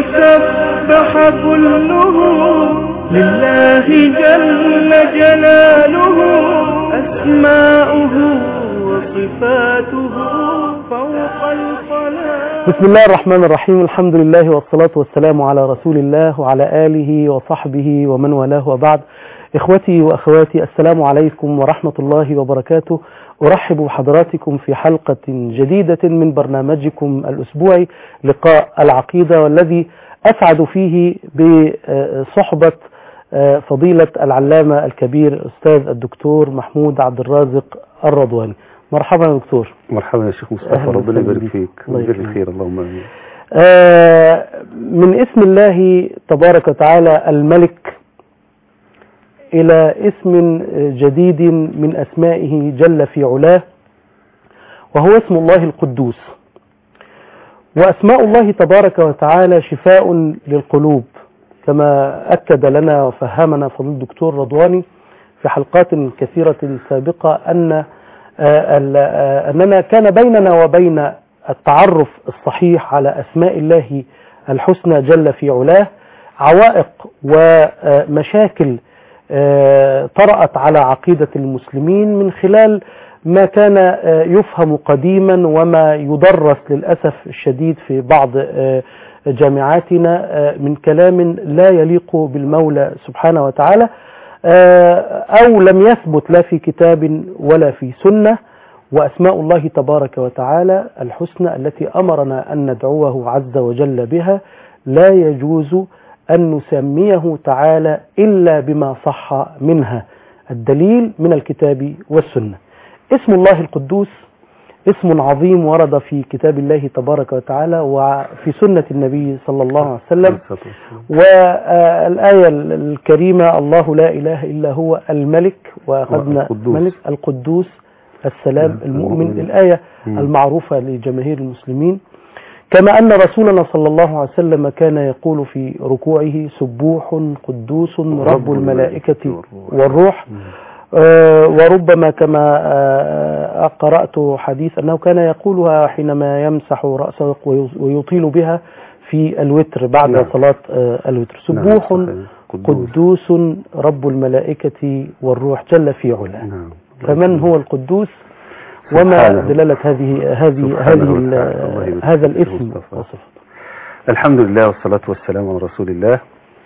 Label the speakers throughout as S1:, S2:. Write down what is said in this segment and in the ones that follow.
S1: سبح كله لله جل جلاله أسماؤه وصفاته فوق الخلائق
S2: بسم الله الرحمن الرحيم الحمد لله والصلاة والسلام على رسول الله وعلى آله وصحبه ومن والاه وبعد إخوتي وأخواتي السلام عليكم ورحمة الله وبركاته أرحب بحضراتكم في حلقة جديدة من برنامجكم الأسبوعي لقاء العقيدة والذي أسعد فيه بصحبة فضيلة العلامة الكبير أستاذ الدكتور محمود عبد الرازق الرضواني مرحبا يا دكتور
S3: مرحبا يا شيخ مصطفى
S2: أهلا
S3: ربنا
S2: وسهلا
S3: يبارك
S2: بك.
S3: فيك
S2: الله
S3: ويجزيك
S2: يكرمك.
S3: الخير اللهم امين
S2: آه، من اسم الله تبارك وتعالى الملك إلى اسم جديد من أسمائه جل في علاه وهو اسم الله القدوس وأسماء الله تبارك وتعالى شفاء للقلوب كما أكد لنا وفهمنا فضيل الدكتور رضواني في حلقات كثيرة سابقة أن آه، ال- آه، أننا كان بيننا وبين التعرف الصحيح على أسماء الله الحسنى جل في علاه عوائق ومشاكل آه، طرأت على عقيدة المسلمين من خلال ما كان آه، يفهم قديما وما يدرس للأسف الشديد في بعض آه، جامعاتنا آه، من كلام لا يليق بالمولى سبحانه وتعالى آه، أو لم يثبت لا في كتاب ولا في سنة وأسماء الله تبارك وتعالى الحسنى التي أمرنا أن ندعوه عز وجل بها لا يجوز أن نسميه تعالى إلا بما صح منها الدليل من الكتاب والسنة اسم الله القدوس اسم عظيم ورد في كتاب الله تبارك وتعالى وفي سنة النبي صلى الله عليه وسلم
S3: الصلاة والسلام.
S2: والآية الكريمة الله لا إله إلا هو الملك وأخذنا
S3: القدوس.
S2: ملك القدوس السلام
S3: نعم،
S2: المؤمن
S3: المؤمن.
S2: الآية
S3: مم.
S2: المعروفة لجماهير المسلمين كما أن رسولنا صلى الله عليه وسلم كان يقول في ركوعه سبوح قدوس رب الملائكة والروح
S3: مم.
S2: آه، وربما كما آه، قرأت حديث أنه كان يقولها حينما يمسح رأسه وي- ويطيل بها في الوتر بعد
S3: نعم.
S2: صلاة آه، الوتر
S3: نعم،
S2: سبوح
S3: صحيح. قدوس
S2: قدوس رب الملائكة والروح جل في علاه
S3: نعم
S2: فمن هو القدوس وما
S3: سبحانه.
S2: دلالة هذه هذه
S3: سبحانه
S2: هذه ال-
S3: وتعالى. الله يبارك
S2: هذا
S3: فيك
S2: الاسم
S3: مصطفى.
S2: وصفته
S3: الحمد لله والصلاة والسلام على رسول الله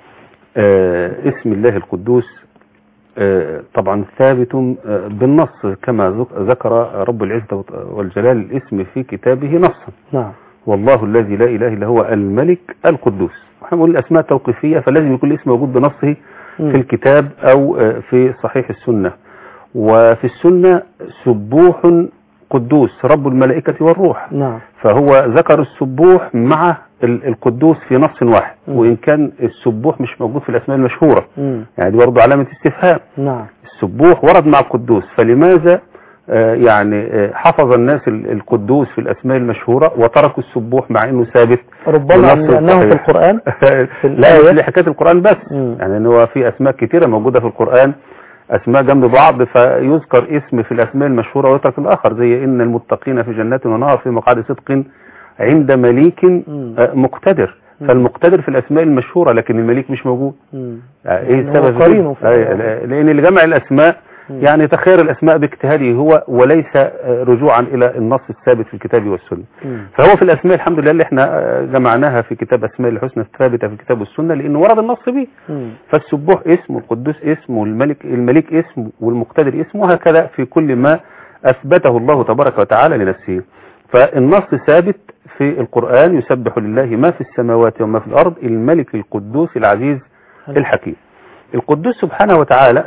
S3: آه اسم الله القدوس آه طبعا ثابت آه بالنص كما ذك- ذكر رب العزة والجلال الاسم في كتابه نصا
S2: نعم
S3: والله الذي لا إله إلا هو الملك القدوس احنا بنقول الأسماء توقيفية فلازم يكون الاسم موجود بنصه
S2: مم.
S3: في الكتاب أو آه، في صحيح السنة وفي السنة سبوح قدوس رب الملائكة والروح
S2: نعم
S3: فهو ذكر السبوح مع ال- القدوس في نص واحد
S2: مم.
S3: وإن كان السبوح مش موجود في الأسماء المشهورة
S2: مم.
S3: يعني دي برضه علامة استفهام
S2: نعم
S3: السبوح ورد مع القدوس فلماذا آه، يعني آه، حفظ الناس ال- القدوس في الأسماء المشهورة وتركوا السبوح مع أنه ثابت
S2: ربما
S3: بالنص
S2: لأنه في
S3: الصحيح.
S2: القرآن في
S3: لا
S2: الآية.
S3: مش لحكاية القرآن بس
S2: مم.
S3: يعني ان هو في اسماء كتيرة موجودة في القرآن اسماء جنب بعض فيذكر اسم في الاسماء المشهورة ويترك الاخر زي ان المتقين في جنات ونهر في مقعد صدق عند مليك
S2: مم.
S3: آه، مقتدر
S2: مم.
S3: فالمقتدر في الاسماء المشهورة لكن المليك مش موجود
S2: مم.
S3: آه، ايه
S2: يعني هو
S3: السبب في
S2: قرينه
S3: كده؟
S2: في-
S3: أي، لا- لان اللي جمع الاسماء
S2: مم.
S3: يعني تخير الاسماء باجتهاده هو وليس آه، رجوعا الى النص الثابت في الكتاب والسنة
S2: مم.
S3: فهو في الأسماء الحمد لله اللي احنا آه، جمعناها في كتاب أسماء الحسنى الثابتة في الكتاب والسنة لأنه ورد النص به
S2: مم.
S3: فالسبوح اسم والقدوس اسم والملك الملك اسم والمقتدر اسم وهكذا في كل ما أثبته الله تبارك وتعالى لنفسه فالنص ثابت في القرآن يسبح لله ما في السماوات وما في الأرض الملك القدوس العزيز الحكيم القدوس سبحانه وتعالى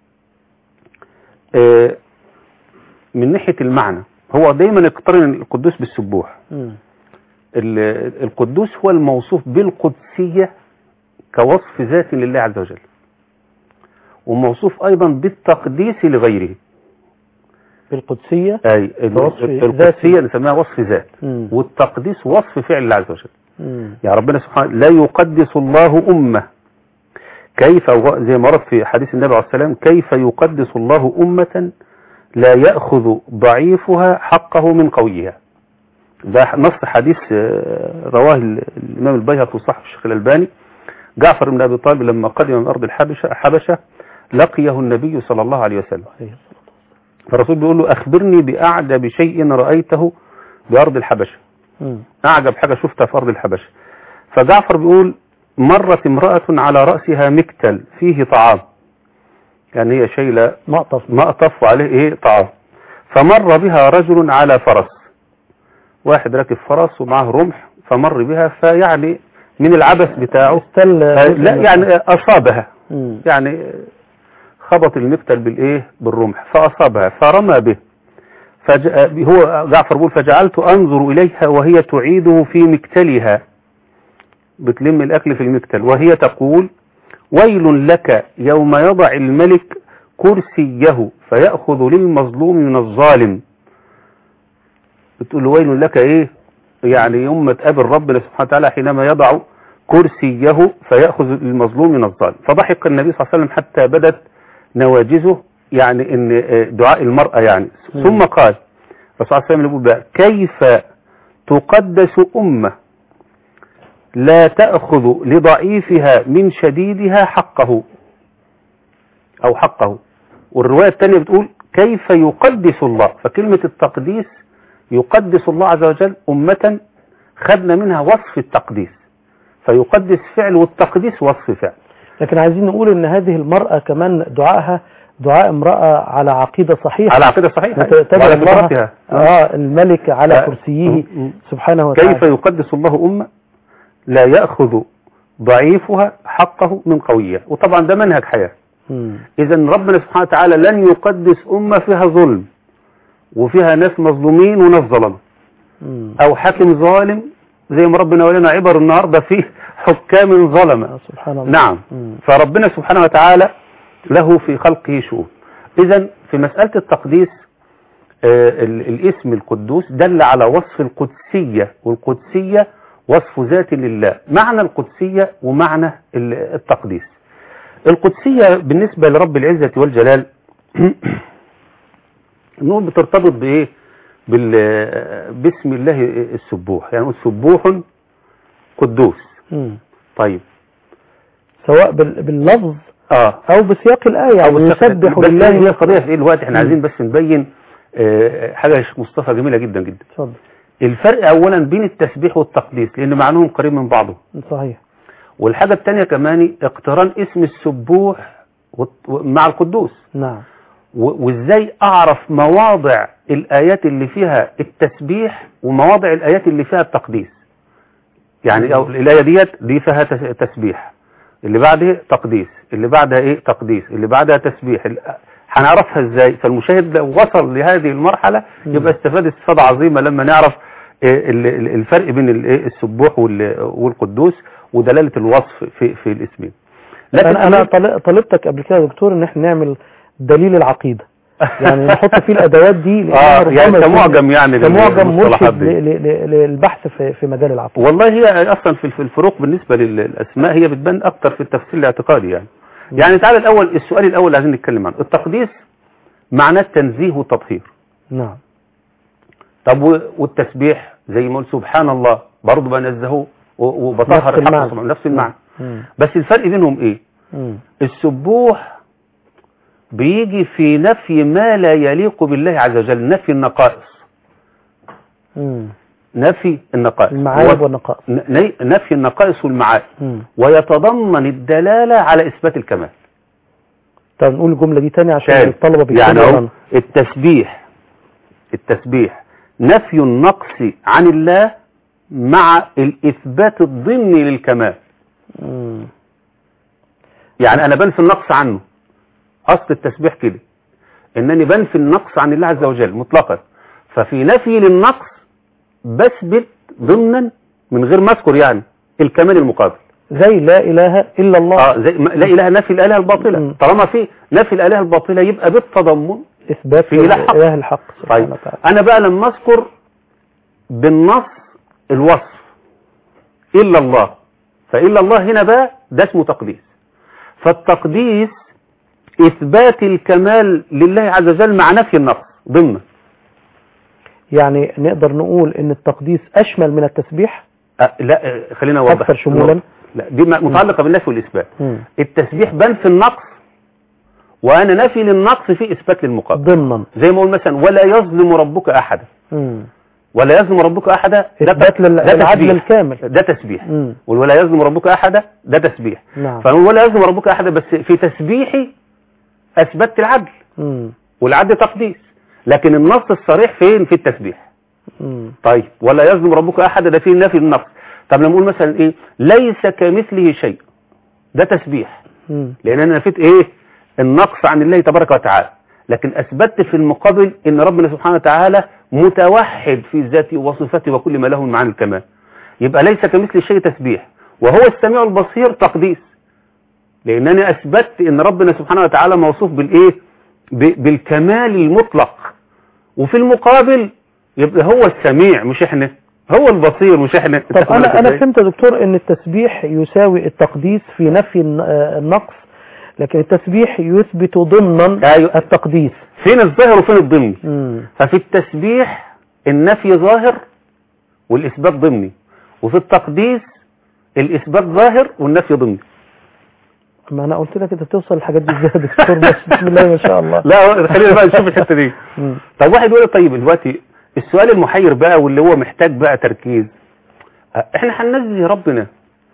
S3: آه، من ناحية المعنى هو دايما يقترن القدوس بالسبوح
S2: مم.
S3: ال- القدوس هو الموصوف بالقدسية كوصف ذات لله عز وجل وموصوف أيضا بالتقديس لغيره
S2: بالقدسية
S3: أي ال-
S2: كوصف
S3: القدسية نسميها وصف ذات
S2: مم.
S3: والتقديس وصف فعل الله عز وجل
S2: مم.
S3: يعني ربنا سبحانه لا يقدس الله أمة كيف زي ما ورد في حديث النبي عليه السلام كيف يقدس الله أمة لا يأخذ ضعيفها حقه من قويها ده نص حديث آه، رواه ال- الإمام البيهقي وصححه الشيخ الألباني جعفر بن أبي طالب لما قدم من أرض الحبشة حبشة لقيه النبي صلى الله عليه وسلم
S2: عليه الصلاة
S3: فالرسول بيقول له أخبرني بأعجب شيء رأيته بأرض الحبشة
S2: والسلام.
S3: أعجب حاجة شفتها في أرض الحبشة فجعفر بيقول مرت امرأة على رأسها مكتل فيه طعام يعني هي شايلة
S2: مقطف
S3: مقطف وعليه ايه طعام فمر بها رجل على فرس واحد راكب فرس ومعه رمح فمر بها فيعني من العبث بتاعه
S2: استل
S3: آه، لا يعني أصابها
S2: مم.
S3: يعني خبط المقتل بالايه بالرمح فأصابها فرمى به فج... هو جعفر بيقول فجعلت أنظر إليها وهي تعيده في مكتلها بتلم الأكل في المكتل وهي تقول ويل لك يوم يضع الملك كرسيه فيأخذ للمظلوم من الظالم بتقول له ويل لك ايه يعني يوم ما تقابل ربنا سبحانه وتعالى حينما يضع كرسيه فيأخذ المظلوم من الظالم فضحك النبي صلى الله عليه وسلم حتى بدت نواجزه يعني ان آه، دعاء المرأة يعني
S2: مم.
S3: ثم قال الرسول صلى الله عليه وسلم يقول بقى كيف تقدس أمة لا تأخذ لضعيفها من شديدها حقه أو حقه والرواية الثانية بتقول كيف يقدس الله فكلمة التقديس يقدس الله عز وجل أمة خدنا منها وصف التقديس فيقدس فعل والتقديس وصف فعل
S2: لكن عايزين نقول ان هذه المرأة كمان دعائها دعاء امرأة على عقيدة صحيحة
S3: على عقيدة صحيحة
S2: تتبع
S3: وعلى
S2: الله
S3: فطرتها
S2: اه الملك على
S3: ف-
S2: كرسيه
S3: م- م.
S2: سبحانه وتعالى
S3: كيف يقدس الله أمة لا يأخذ ضعيفها حقه من قوية وطبعا ده منهج حياة
S2: مم.
S3: إذا ربنا سبحانه وتعالى لن يقدس أمة فيها ظلم وفيها ناس مظلومين وناس ظلمة
S2: مم.
S3: أو حاكم ظالم زي ما ربنا ولنا عبر النهاردة فيه حكام ظلمة
S2: آه، سبحان الله
S3: نعم
S2: مم.
S3: فربنا سبحانه وتعالى له في خلقه شؤون إذا في مسألة التقديس آه، ال- الاسم القدوس دل على وصف القدسية والقدسية وصف ذات لله معنى القدسية ومعنى ال- التقديس القدسية بالنسبة لرب العزة والجلال نقول بترتبط بإيه بال باسم الله السبوح يعني نقول سبوح قدوس
S2: مم.
S3: طيب
S2: سواء بال- باللفظ
S3: اه
S2: او بسياق الآية يعني
S3: أو
S2: يسبح
S3: بس هي
S2: لله
S3: القضية في ايه الوقت احنا
S2: مم.
S3: عايزين بس نبين آه، حاجة يا شيخ مصطفى جميلة جدا جدا
S2: اتفضل
S3: الفرق اولا بين التسبيح والتقديس لان معناهم قريب من بعضه
S2: صحيح
S3: والحاجة التانية كمان اقتران اسم السبوح والت- مع القدوس
S2: نعم
S3: و- وازاي اعرف مواضع الايات اللي فيها التسبيح ومواضع الايات اللي فيها التقديس يعني أو الايه ديت دي فيها تس- تسبيح اللي بعدها تقديس اللي بعدها ايه تقديس اللي بعدها تسبيح ال- هنعرفها ازاي فالمشاهد لو وصل لهذه المرحله
S2: مم.
S3: يبقى استفاد استفاده عظيمه لما نعرف إيه ال- ال- الفرق بين ال- إيه السبوح وال- والقدوس ودلاله الوصف في في الاسمين
S2: انا انا طل- طلبتك قبل كده يا دكتور ان احنا نعمل دليل العقيدة يعني نحط فيه الادوات دي لأنها
S3: اه
S2: ربما
S3: يعني
S2: يكون
S3: كمعجم يعني
S2: كمعجم
S3: للمصطلحات
S2: مرشد
S3: دي.
S2: ل- ل- ل- للبحث في في مجال العقيدة
S3: والله هي اصلا في في الفروق بالنسبه للاسماء هي بتبان اكتر في التفسير الاعتقادي يعني يعني تعالى الاول السؤال الاول اللي عايزين نتكلم عنه التقديس معناه التنزيه والتطهير
S2: نعم
S3: طب و- والتسبيح زي ما قلت سبحان الله برضه بنزهه و- وبطهر
S2: نفس
S3: الحق
S2: المعنى.
S3: سبحانه نفس المعنى
S2: مم.
S3: بس الفرق بينهم ايه
S2: مم.
S3: السبوح بيجي في نفي ما لا يليق بالله عز وجل نفي النقائص
S2: مم.
S3: نفي النقائص
S2: المعايب
S3: و-
S2: والنقائص
S3: ن- نفي النقائص والمعايب
S2: مم.
S3: ويتضمن الدلالة على إثبات الكمال
S2: طب نقول الجملة دي تاني عشان
S3: تاني.
S2: الطلبة بيكتبوا
S3: يعني اهو
S2: ورانا.
S3: التسبيح التسبيح نفي النقص عن الله مع الإثبات الضمني للكمال
S2: مم.
S3: يعني أنا بنفي النقص عنه أصل التسبيح كده إنني بنفي النقص عن الله عز وجل مطلقا ففي نفي للنقص بثبت ضمنا من غير ما أذكر يعني الكمال المقابل
S2: زي لا إله إلا الله
S3: اه زي ما لا اله نفي الالهه الباطله
S2: مم.
S3: طالما في نفي الالهه الباطله يبقى بالتضمن
S2: إثبات
S3: في إله حق.
S2: إله الحق سبحانه
S3: طيب
S2: وتعالى
S3: انا بقى لما اذكر بالنص الوصف الا الله فالا الله هنا بقى ده اسمه تقديس فالتقديس اثبات الكمال لله عز وجل مع نفي النقص ضمن
S2: يعني نقدر نقول ان التقديس اشمل من التسبيح
S3: أه لا أه، خلينا اوضح
S2: أكثر شمولا؟
S3: لا دي م- متعلقه بالنفي والاثبات
S2: مم.
S3: التسبيح بنفي النقص وانا نفي للنقص في اثبات للمقابل
S2: ضمنا
S3: زي ما اقول مثلا ولا يظلم ربك احدا
S2: مم.
S3: ولا يظلم ربك احدا ده
S2: اثبات
S3: ت- ده
S2: للعدل
S3: تسبيح.
S2: الكامل
S3: ده تسبيح
S2: مم.
S3: ولا يظلم ربك احدا ده تسبيح
S2: نعم
S3: فنقول ولا يظلم ربك احدا بس في تسبيحي اثبتت العدل
S2: مم.
S3: والعدل تقديس لكن النص الصريح فين في التسبيح
S2: مم.
S3: طيب ولا يظلم ربك احدا ده فيه نفي النقص طب لما نقول مثلا ايه ليس كمثله شيء ده تسبيح
S2: مم.
S3: لان انا نفيت ايه النقص عن الله تبارك وتعالى لكن اثبتت في المقابل ان ربنا سبحانه وتعالى متوحد في ذاته وصفاته وكل ما له من معاني الكمال يبقى ليس كمثل شيء تسبيح وهو السميع البصير تقديس لانني اثبتت ان ربنا سبحانه وتعالى موصوف بالايه ب- بالكمال المطلق وفي المقابل يبقى هو السميع مش احنا هو البصير مش احنا
S2: طب انا انا فهمت يا دكتور ان التسبيح يساوي التقديس في نفي الن- آه، النقص لكن التسبيح يثبت ضمنا
S3: أيوة.
S2: التقديس
S3: فين الظاهر وفين الضمني
S2: مم.
S3: ففي التسبيح النفي ظاهر والإثبات ضمني وفي التقديس الإثبات ظاهر والنفي ضمني
S2: ما انا قلت لك انت توصل الحاجات دي ازاي يا دكتور بس بسم الله ما شاء الله
S3: لا خلينا بقى نشوف الحتة دي
S2: مم.
S3: طب واحد يقول لي طيب دلوقتي السؤال المحير بقى واللي هو محتاج بقى تركيز أه، احنا هننزه ربنا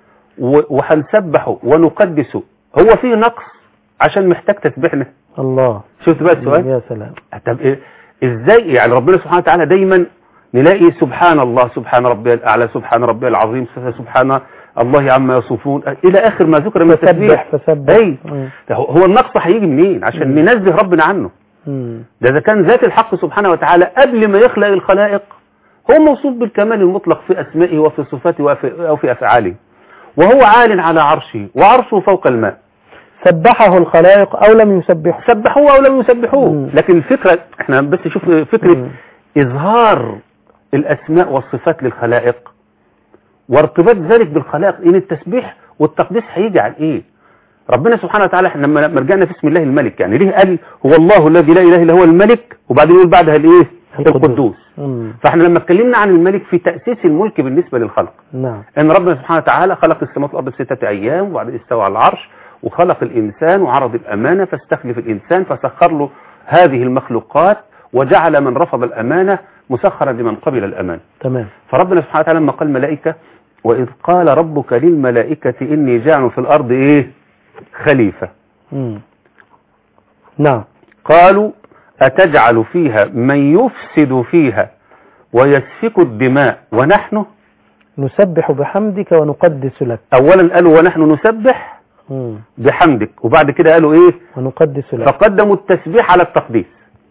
S3: و- وهنسبحه ونقدسه هو فيه نقص عشان محتاج تسبيحنا
S2: الله
S3: شفت بقى السؤال
S2: يا سلام
S3: طب إيه ازاي يعني ربنا سبحانه وتعالى دايما نلاقي سبحان الله سبحان ربي الاعلى سبحان ربي العظيم سبحان الله عما يصفون الى اخر ما ذكر من
S2: فسبح
S3: التسبيح
S2: فسبح
S3: اي
S2: مم.
S3: هو هو النقص هيجي منين عشان
S2: مم.
S3: ننزه ربنا عنه
S2: مم.
S3: ده اذا كان ذات الحق سبحانه وتعالى قبل ما يخلق الخلائق هو موصوف بالكمال المطلق في اسمائه وفي صفاته وفي او في افعاله وهو عال على عرشه وعرشه فوق الماء
S2: سبحه الخلائق او لم يسبحه
S3: سبحوه او لم يسبحوه
S2: مم.
S3: لكن الفكره احنا بس شوف فكره
S2: مم.
S3: إظهار الأسماء والصفات للخلائق وارتباط ذلك بالخلائق إن التسبيح والتقديس هيجي عن إيه ربنا سبحانه وتعالى احنا لما لما رجعنا في اسم الله الملك يعني ليه قال هو الله الذي لا إله إلا هو الملك وبعدين يقول بعدها الإيه
S2: القدوس.
S3: القدوس
S2: مم.
S3: فاحنا لما اتكلمنا عن الملك في تأسيس الملك بالنسبة للخلق
S2: نعم
S3: ان ربنا سبحانه وتعالى خلق السماوات والارض في ستة ايام وبعدين استوى على العرش وخلق الانسان وعرض الامانة فاستخلف الانسان فسخر له هذه المخلوقات وجعل من رفض الامانة مسخرا لمن قبل الامانة
S2: تمام
S3: فربنا سبحانه وتعالى لما قال ملائكة واذ قال ربك للملائكة اني جاعل في الارض ايه خليفة
S2: مم. نعم
S3: قالوا أتجعل فيها من يفسد فيها ويسفك الدماء ونحن
S2: نسبح بحمدك ونقدس لك
S3: أولا قالوا ونحن نسبح
S2: مم.
S3: بحمدك وبعد كده قالوا ايه
S2: ونقدس لك
S3: فقدموا التسبيح على التقديس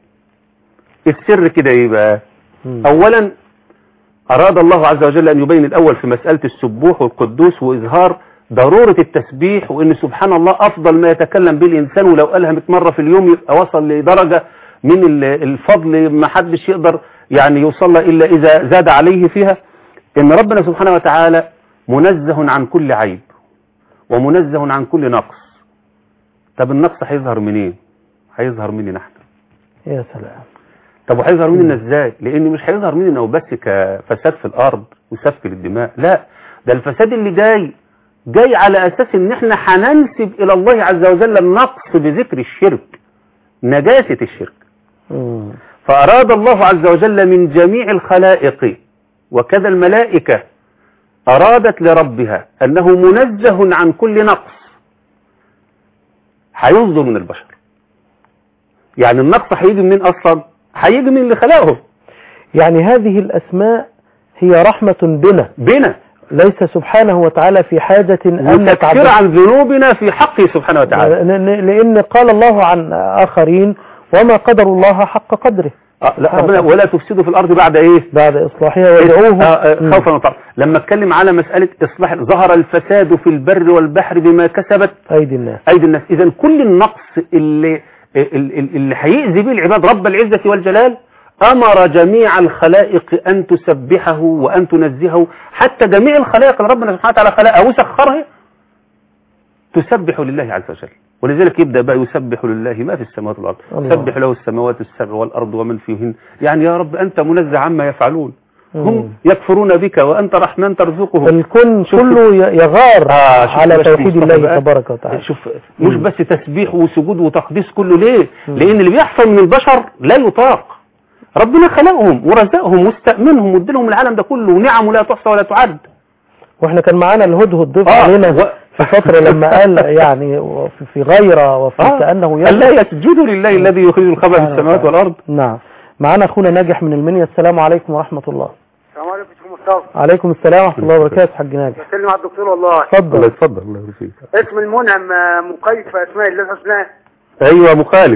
S3: السر كده ايه بقى
S2: مم.
S3: اولا اراد الله عز وجل ان يبين الاول في مسألة السبوح والقدوس واظهار ضرورة التسبيح وان سبحان الله افضل ما يتكلم به الانسان ولو قالها 100 مرة في اليوم يبقى وصل لدرجة من ال- الفضل ما حدش يقدر يعني يوصل لها الا اذا زاد عليه فيها ان ربنا سبحانه وتعالى منزه عن كل عيب ومنزه عن كل نقص طب النقص هيظهر منين هيظهر مني نحن
S2: يا سلام
S3: طب وهيظهر مننا ازاي لان مش هيظهر مننا وبس كفساد في الارض وسفك للدماء لا ده الفساد اللي جاي جاي على اساس ان احنا هننسب الى الله عز وجل النقص بذكر الشرك نجاسة الشرك
S2: مم.
S3: فاراد الله عز وجل من جميع الخلائق وكذا الملائكة ارادت لربها انه منزه عن كل نقص هيصدر من البشر يعني النقص هيجي منين اصلا هيجي من اللي خلقهم
S2: يعني هذه الأسماء هي رحمة بنا
S3: بنا
S2: ليس سبحانه وتعالى في حاجة أن
S3: وتكفير
S2: نتعبد
S3: عن ذنوبنا في حقه سبحانه وتعالى
S2: لأن لأن قال الله عن آخرين وما قدر الله حق قدره
S3: آه لا ربنا ولا تفسدوا في الارض بعد ايه
S2: بعد إصلاحها ويدعوه
S3: آه، آه،
S2: مم.
S3: خوفا وطمعا لما اتكلم على مسألة اصلاح ظهر الفساد في البر والبحر بما كسبت
S2: أيدي الناس
S3: ايدي الناس اذا كل النقص اللي اللي اللي هيأذي به العباد رب العزة والجلال امر جميع الخلائق ان تسبحه وان تنزهه حتى جميع الخلائق اللي ربنا سبحانه وتعالى خلقها وسخرها تسبح لله عز وجل ولذلك يبدأ بقى يسبح لله ما في السماوات والأرض
S2: الله.
S3: سبح له السماوات السبع والأرض ومن فيهن يعني يا رب أنت منزه عما يفعلون
S2: مم.
S3: هم يكفرون بك وأنت رحمن ترزقهم
S2: الكون
S3: شوف-
S2: كله ي- يغار
S3: آه، شوف
S2: على
S3: باش
S2: توحيد
S3: مصطفى
S2: الله
S3: بقى.
S2: تبارك وتعالى
S3: شوف مش
S2: مم.
S3: بس تسبيح وسجود وتقديس كله ليه
S2: مم.
S3: لان اللي بيحصل من البشر لا يطاق ربنا خلقهم ورزقهم واستأمنهم وادلهم العالم ده كله ونعمه لا تحصى ولا تعد
S2: واحنا كان معانا الهدهد ضيف
S3: آه،
S2: علينا
S3: و-
S2: في فترة لما قال يعني وفي- في غيرة وفي
S3: آه.
S2: كأنه
S3: ألا
S2: يسجد
S3: يسجدوا لله الذي يخرج الخبر في
S2: سبحانه
S3: السماوات
S2: وتعالى.
S3: والأرض
S2: نعم معانا أخونا ناجح من المنيا السلام عليكم ورحمة الله
S4: السلام عليكم شيخ مصطفى
S2: عليكم السلام ورحمة الله وبركاته حاج ناجح
S4: بسلم على الدكتور والله
S3: الله
S2: اتفضل
S3: يتفضل الله يبارك فيك
S4: اسم المنعم آه، مقيد في اسماء الله الحسنى
S3: ايوه مخالف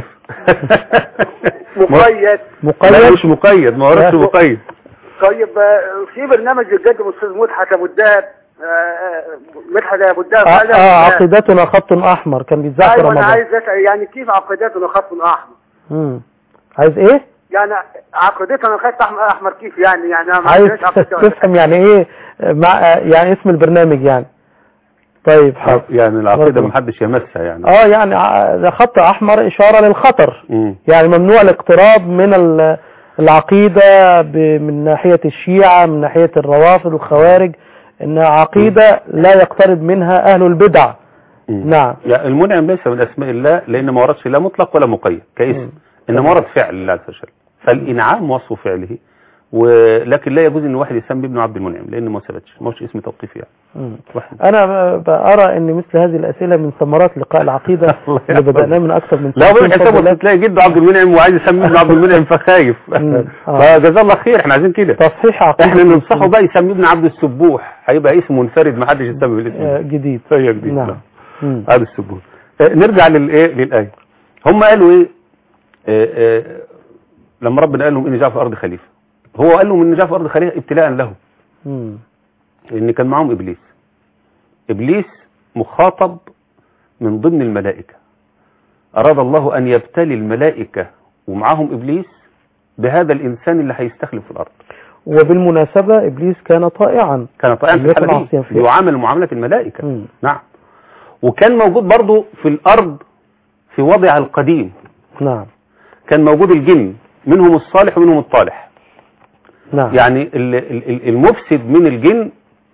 S4: مقيد
S3: لا
S2: مقيد
S3: مش مقيد ما وردش
S2: لا.
S3: مقيد
S4: طيب آه، في برنامج بيقدم استاذ مدحت ابو الدهب آه، آه، مدحت ابو الدهب
S2: آه
S4: قال-
S2: آه عقيدتنا خط أحمر كان بيتذاع في
S4: ايوه انا
S2: رمضان
S4: عايز اسال يعني كيف عقيدتنا خط احمر
S2: مم. عايز إيه؟
S4: يعني عقيدتنا خط احمر احمر كيف يعني يعني أنا ما
S2: عايز
S4: عندناش عقيدة ولا
S2: تفهم يعني إيه مع يعني اسم البرنامج يعني طيب حاضر
S3: يعني العقيدة
S2: برضو.
S3: محدش يمسها يعني
S2: اه يعني ع- ده خط احمر اشاره للخطر
S3: مم.
S2: يعني ممنوع الاقتراب من ال- العقيده ب- من ناحيه الشيعه من ناحيه الروافض والخوارج ان عقيده لا يقترب منها اهل البدع
S3: مم.
S2: نعم
S3: يعني المنعم ليس من اسماء الله لان ما وردش لا مطلق ولا مقيد كاسم
S2: مم.
S3: انما ورد فعل لله عز وجل فالانعام وصف فعله ولكن لا يجوز ان واحد يسمي ابنه عبد المنعم لان ما ثبتش ما هوش اسم توقيفي يعني
S2: مم.
S3: واحد.
S2: انا ب- بأرى ان مثل هذه الاسئله من ثمرات لقاء العقيده
S3: الله
S2: اللي
S3: يحفظك.
S2: بدأناه من اكثر من
S3: لا
S2: سنتين
S3: بقول
S2: بفضل الله.
S3: حسابه تلاقي جده عبد المنعم وعايز يسمي ابنه عبد المنعم فخايف
S2: مم. آه.
S3: فجزاه الله خير احنا عايزين كده
S2: تصحيح عقيده
S3: احنا ننصحه بقى يسمي ابن عبد السبوح هيبقى اسم منفرد ما حدش يسمي بالاسم
S2: آه،
S3: ده.
S2: جديد
S3: هي جديد
S2: نعم
S3: نعم.
S2: مم.
S3: هذا السبوح آه، نرجع للايه للايه هم قالوا ايه آه، آه، لما ربنا قال لهم اني جاء في الارض خليفه هو قال لهم اني جاء في الارض خليفه ابتلاء له
S2: مم.
S3: لان كان معاهم ابليس ابليس مخاطب من ضمن الملائكه اراد الله ان يبتلي الملائكه ومعاهم ابليس بهذا الانسان اللي هيستخلف في الارض
S2: وبالمناسبه ابليس كان طائعا
S3: كان طائعا في
S2: لم يكن
S3: الحاله
S2: عاصيا
S3: دي
S2: فيها.
S3: يعامل معامله الملائكه
S2: مم.
S3: نعم وكان موجود برضه في الارض في وضع القديم
S2: نعم
S3: كان موجود الجن منهم الصالح ومنهم الطالح
S2: نعم
S3: يعني ال- ال- ال- المفسد من الجن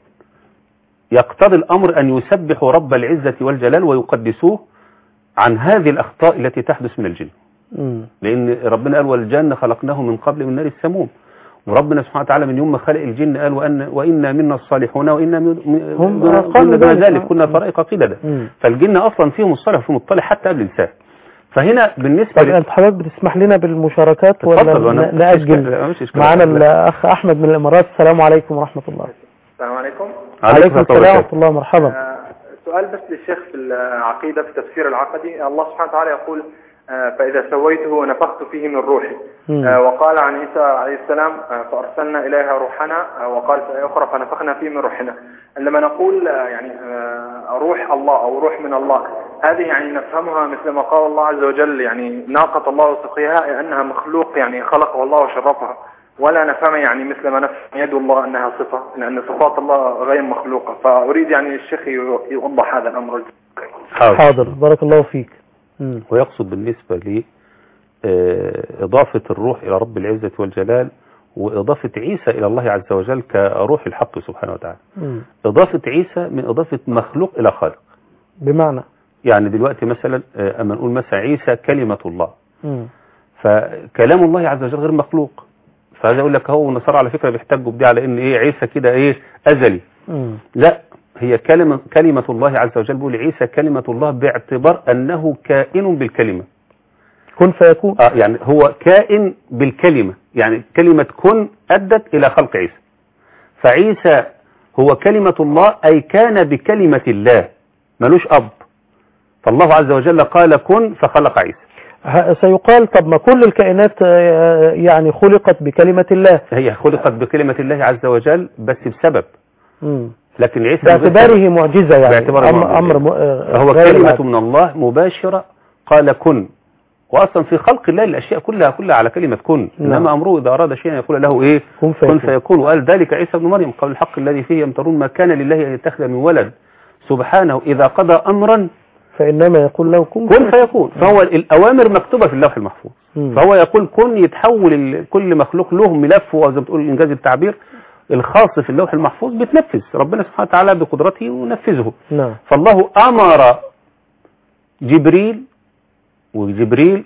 S3: يقتضي الأمر أن يسبحوا رب العزة والجلال ويقدسوه عن هذه الأخطاء التي تحدث من الجن
S2: مم.
S3: لأن ربنا قال والجن خلقناه من قبل من نار السموم وربنا سبحانه وتعالى من يوم ما خلق الجن قال وأن وإنا منا الصالحون وإنا من
S2: هم
S3: من-
S2: قالوا
S3: من دون
S2: ذلك.
S3: ذلك كنا طرائق قددا
S2: مم.
S3: فالجن أصلا فيهم الصالح وفيهم الطالح حتى قبل الإنسان فهنا بالنسبة
S2: طب
S3: ل-
S2: انت حضرتك بتسمح لنا بالمشاركات ولا
S3: اتفضل، وأنا-
S2: ن- نأجل
S3: لا، مش إشكال.
S2: معانا
S3: لا.
S2: الأخ أحمد من الإمارات السلام عليكم ورحمة الله
S5: السلام عليكم
S2: عليكم
S3: السلام
S2: السلام
S3: وبركاته.
S2: ورحمة الله مرحبا
S5: آه، سؤال بس للشيخ في العقيدة في التفسير العقدي الله سبحانه وتعالى يقول آه، فإذا سويته ونفخت فيه من روحي
S2: مم.
S5: آه، وقال عن عيسى عليه السلام آه، فأرسلنا إليها روحنا آه، وقال في آية أخرى فنفخنا فيه من روحنا عندما نقول آه، يعني آه، روح الله أو روح من الله هذه يعني نفهمها مثل ما قال الله عز وجل يعني ناقة الله وسقيها أنها مخلوق يعني خلقه الله وشرفها ولا نفهم يعني مثل ما نفهم يد الله أنها صفة لأن صفات الله غير مخلوقة فأريد يعني الشيخ يوضح هذا الأمر
S3: حاضر.
S2: حاضر بارك الله فيك مم.
S3: ويقصد بالنسبة ل آه، إضافة الروح إلى رب العزة والجلال وإضافة عيسى إلى الله عز وجل كروح الحق سبحانه وتعالى
S2: مم.
S3: إضافة عيسى من إضافة مخلوق إلى خالق
S2: بمعنى
S3: يعني دلوقتي مثلا آه، أما نقول مثلا عيسى كلمة الله
S2: مم.
S3: فكلام الله عز وجل غير مخلوق فهذا يقول لك هو النصارى على فكرة بيحتجوا بدي على إن إيه عيسى كده إيه أزلي
S2: مم.
S3: لا هي كلمة كلمة الله عز وجل بيقول عيسى كلمة الله باعتبار أنه كائن بالكلمة
S2: كن فيكون
S3: آه يعني هو كائن بالكلمة يعني كلمة كن أدت إلى خلق عيسى فعيسى هو كلمة الله أي كان بكلمة الله ملوش أب فالله عز وجل قال كن فخلق عيسى
S2: ه- سيقال طب ما كل الكائنات آه، يعني خلقت بكلمة الله
S3: هي خلقت بكلمة الله عز وجل بس بسبب
S2: مم.
S3: لكن عيسى من غير سبب.
S2: باعتباره معجزة يعني
S3: باعتباره
S2: أمر,
S3: معجزة.
S2: أمر م... آه،
S3: فهو
S2: غير
S3: كلمة
S2: العادي.
S3: من الله مباشرة قال كن وأصلا في خلق الله الأشياء كلها كلها على كلمة كن
S2: نعم.
S3: إنما أمره إذا أراد شيئا يقول له إيه
S2: كن
S3: كن
S2: فيكون
S3: فيكون وقال ذلك عيسى ابن مريم قول الحق الذي فيه يمترون ما كان لله أن يتخذ من ولد سبحانه إذا قضى أمرا
S2: فإنما يقول له كن
S3: كن فيكون فهو الأوامر مكتوبة في اللوح المحفوظ
S2: مم.
S3: فهو يقول كن يتحول ال- كل مخلوق له ملف او زي ما بتقول انجاز التعبير الخاص في اللوح المحفوظ بتنفذ ربنا سبحانه وتعالى بقدرته ينفذه
S2: نعم
S3: فالله امر جبريل وجبريل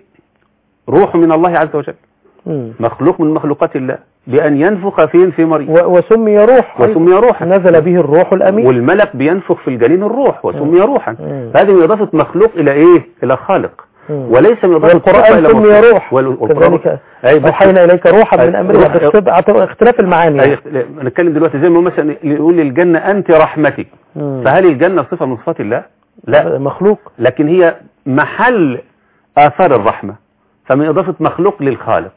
S3: روح من الله عز وجل
S2: مم.
S3: مخلوق من مخلوقات الله بان ينفخ فين في مريم
S2: و- وسمي روح
S3: وسمي روحا
S2: نزل به الروح الأمين
S3: والملك بينفخ في الجنين الروح وسمي روحا
S2: مم.
S3: هذه من اضافه مخلوق الى ايه الى خالق
S2: مم.
S3: وليس من اضافه صفة
S2: والقرآن
S3: إلى
S2: سمي
S3: مخلوق.
S2: روح
S3: وال- والقرآن-
S2: كذلك
S3: أي بس-
S2: أوحينا إليك روحا
S3: أي
S2: من أمرنا
S3: روح-
S2: باختلاف اختلاف المعاني
S3: أي نتكلم دلوقتي زي ما مثلا يقول للجنة أنت رحمتي
S2: مم.
S3: فهل الجنة صفة من صفات الله؟ لا
S2: مخلوق
S3: لكن هي محل آثار الرحمة فمن إضافة مخلوق للخالق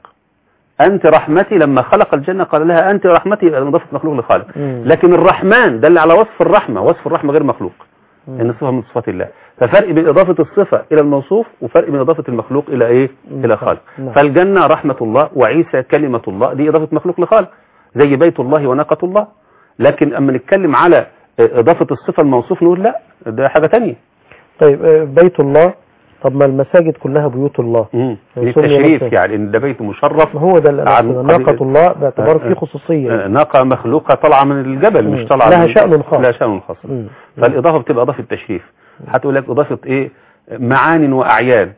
S3: أنت رحمتي لما خلق الجنة قال لها أنت رحمتي يبقى من إضافة مخلوق للخالق
S2: مم.
S3: لكن الرحمن دل على وصف الرحمة وصف الرحمة غير مخلوق إن صفة من صفات الله ففرق بين إضافة الصفة إلى الموصوف وفرق بين إضافة المخلوق إلى إيه؟
S2: نعم.
S3: إلى خالق
S2: نعم.
S3: فالجنة رحمة الله وعيسى كلمة الله دي إضافة مخلوق لخالق زي بيت الله وناقة الله لكن أما نتكلم على إضافة الصفة الموصوف نقول لا ده حاجة تانية
S2: طيب آه، بيت الله طب ما المساجد كلها بيوت الله
S3: مم.
S2: سمي
S3: للتشريف
S2: مثلا.
S3: يعني إن ده بيت مشرف
S2: ما هو ده اللي أنا
S3: عن
S2: أقصده.
S3: قبيل-
S2: ناقة الله باعتبار
S3: آه،
S2: فيه خصوصية
S3: آه، ناقة مخلوقة طالعة من الجبل
S2: مم.
S3: مش طالعة
S2: لها
S3: من-
S2: شأن خاص.
S3: لها شأن خاص
S2: مم.
S3: فالإضافة بتبقى إضافة تشريف هتقول لك إضافة إيه معان وأعيان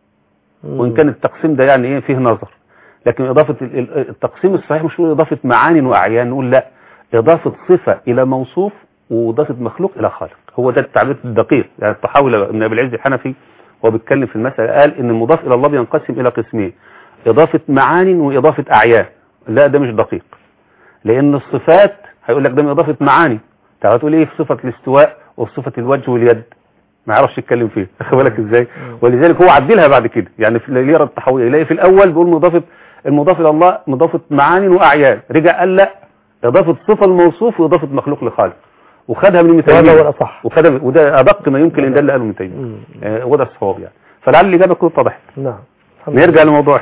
S2: مم.
S3: وإن كان التقسيم ده يعني إيه فيه نظر لكن إضافة ال- ال- التقسيم الصحيح مش نقول إضافة معان وأعيان نقول لا إضافة صفة إلى موصوف وإضافة مخلوق إلى خالق هو ده التعبير الدقيق يعني التحاول من أبي العز الحنفي وهو بيتكلم في المسألة قال إن المضاف إلى الله بينقسم إلى قسمين إضافة معان وإضافة أعيان لا ده مش دقيق لأن الصفات هيقول لك ده من إضافة معاني طب هتقول إيه في صفة الاستواء وفي صفة الوجه واليد ما يعرفش يتكلم فيه واخد بالك ازاي ولذلك هو عدلها بعد كده يعني في اللي يرى التحويل يلاقي في الاول بيقول مضافه المضاف الى الله مضافه معاني واعيان رجع قال لا اضافه صفه الموصوف واضافه مخلوق لخالق وخدها من ابن
S2: وهذا
S3: تيميه
S2: هو الأصح
S3: وخدها من- وده ادق ما يمكن ان ده اللي قاله ابن تيميه
S2: مم.
S3: آه، وده الصواب يعني فلعل الاجابه تكون اتضحت
S2: نعم الحمد لله.
S3: نرجع لموضوع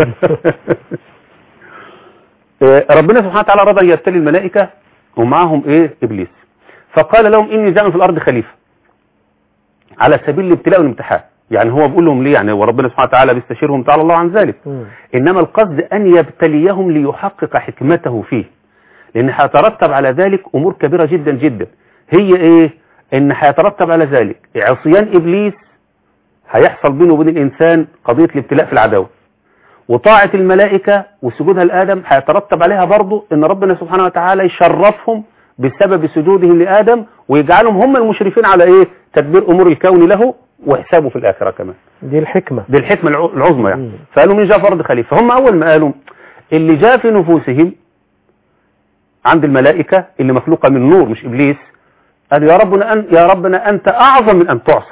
S3: آه، ربنا سبحانه وتعالى رضى أن يبتلي الملائكة ومعهم ايه ابليس فقال لهم اني جاعل في الارض خليفة على سبيل الابتلاء والامتحان يعني هو بيقول لهم ليه يعني وربنا سبحانه وتعالى بيستشيرهم تعالى الله عن ذلك
S2: مم.
S3: انما القصد ان يبتليهم ليحقق حكمته فيه لان هيترتب على ذلك امور كبيرة جدا جدا هي ايه ان هيترتب على ذلك عصيان ابليس هيحصل بينه وبين الانسان قضية الابتلاء في العداوة وطاعة الملائكة وسجودها لآدم هيترتب عليها برضو ان ربنا سبحانه وتعالى يشرفهم بسبب سجودهم لآدم ويجعلهم هم المشرفين على ايه تدبير امور الكون له وحسابه في الاخرة كمان
S2: دي الحكمة
S3: دي الحكمة الع- العظمى يعني
S2: مم.
S3: فقالوا مين جاء فرض خليفة هم أول ما قالوا اللي جاء في نفوسهم عند الملائكة اللي مخلوقة من نور مش إبليس قالوا يا ربنا أن يا ربنا أنت أعظم من أن تعصى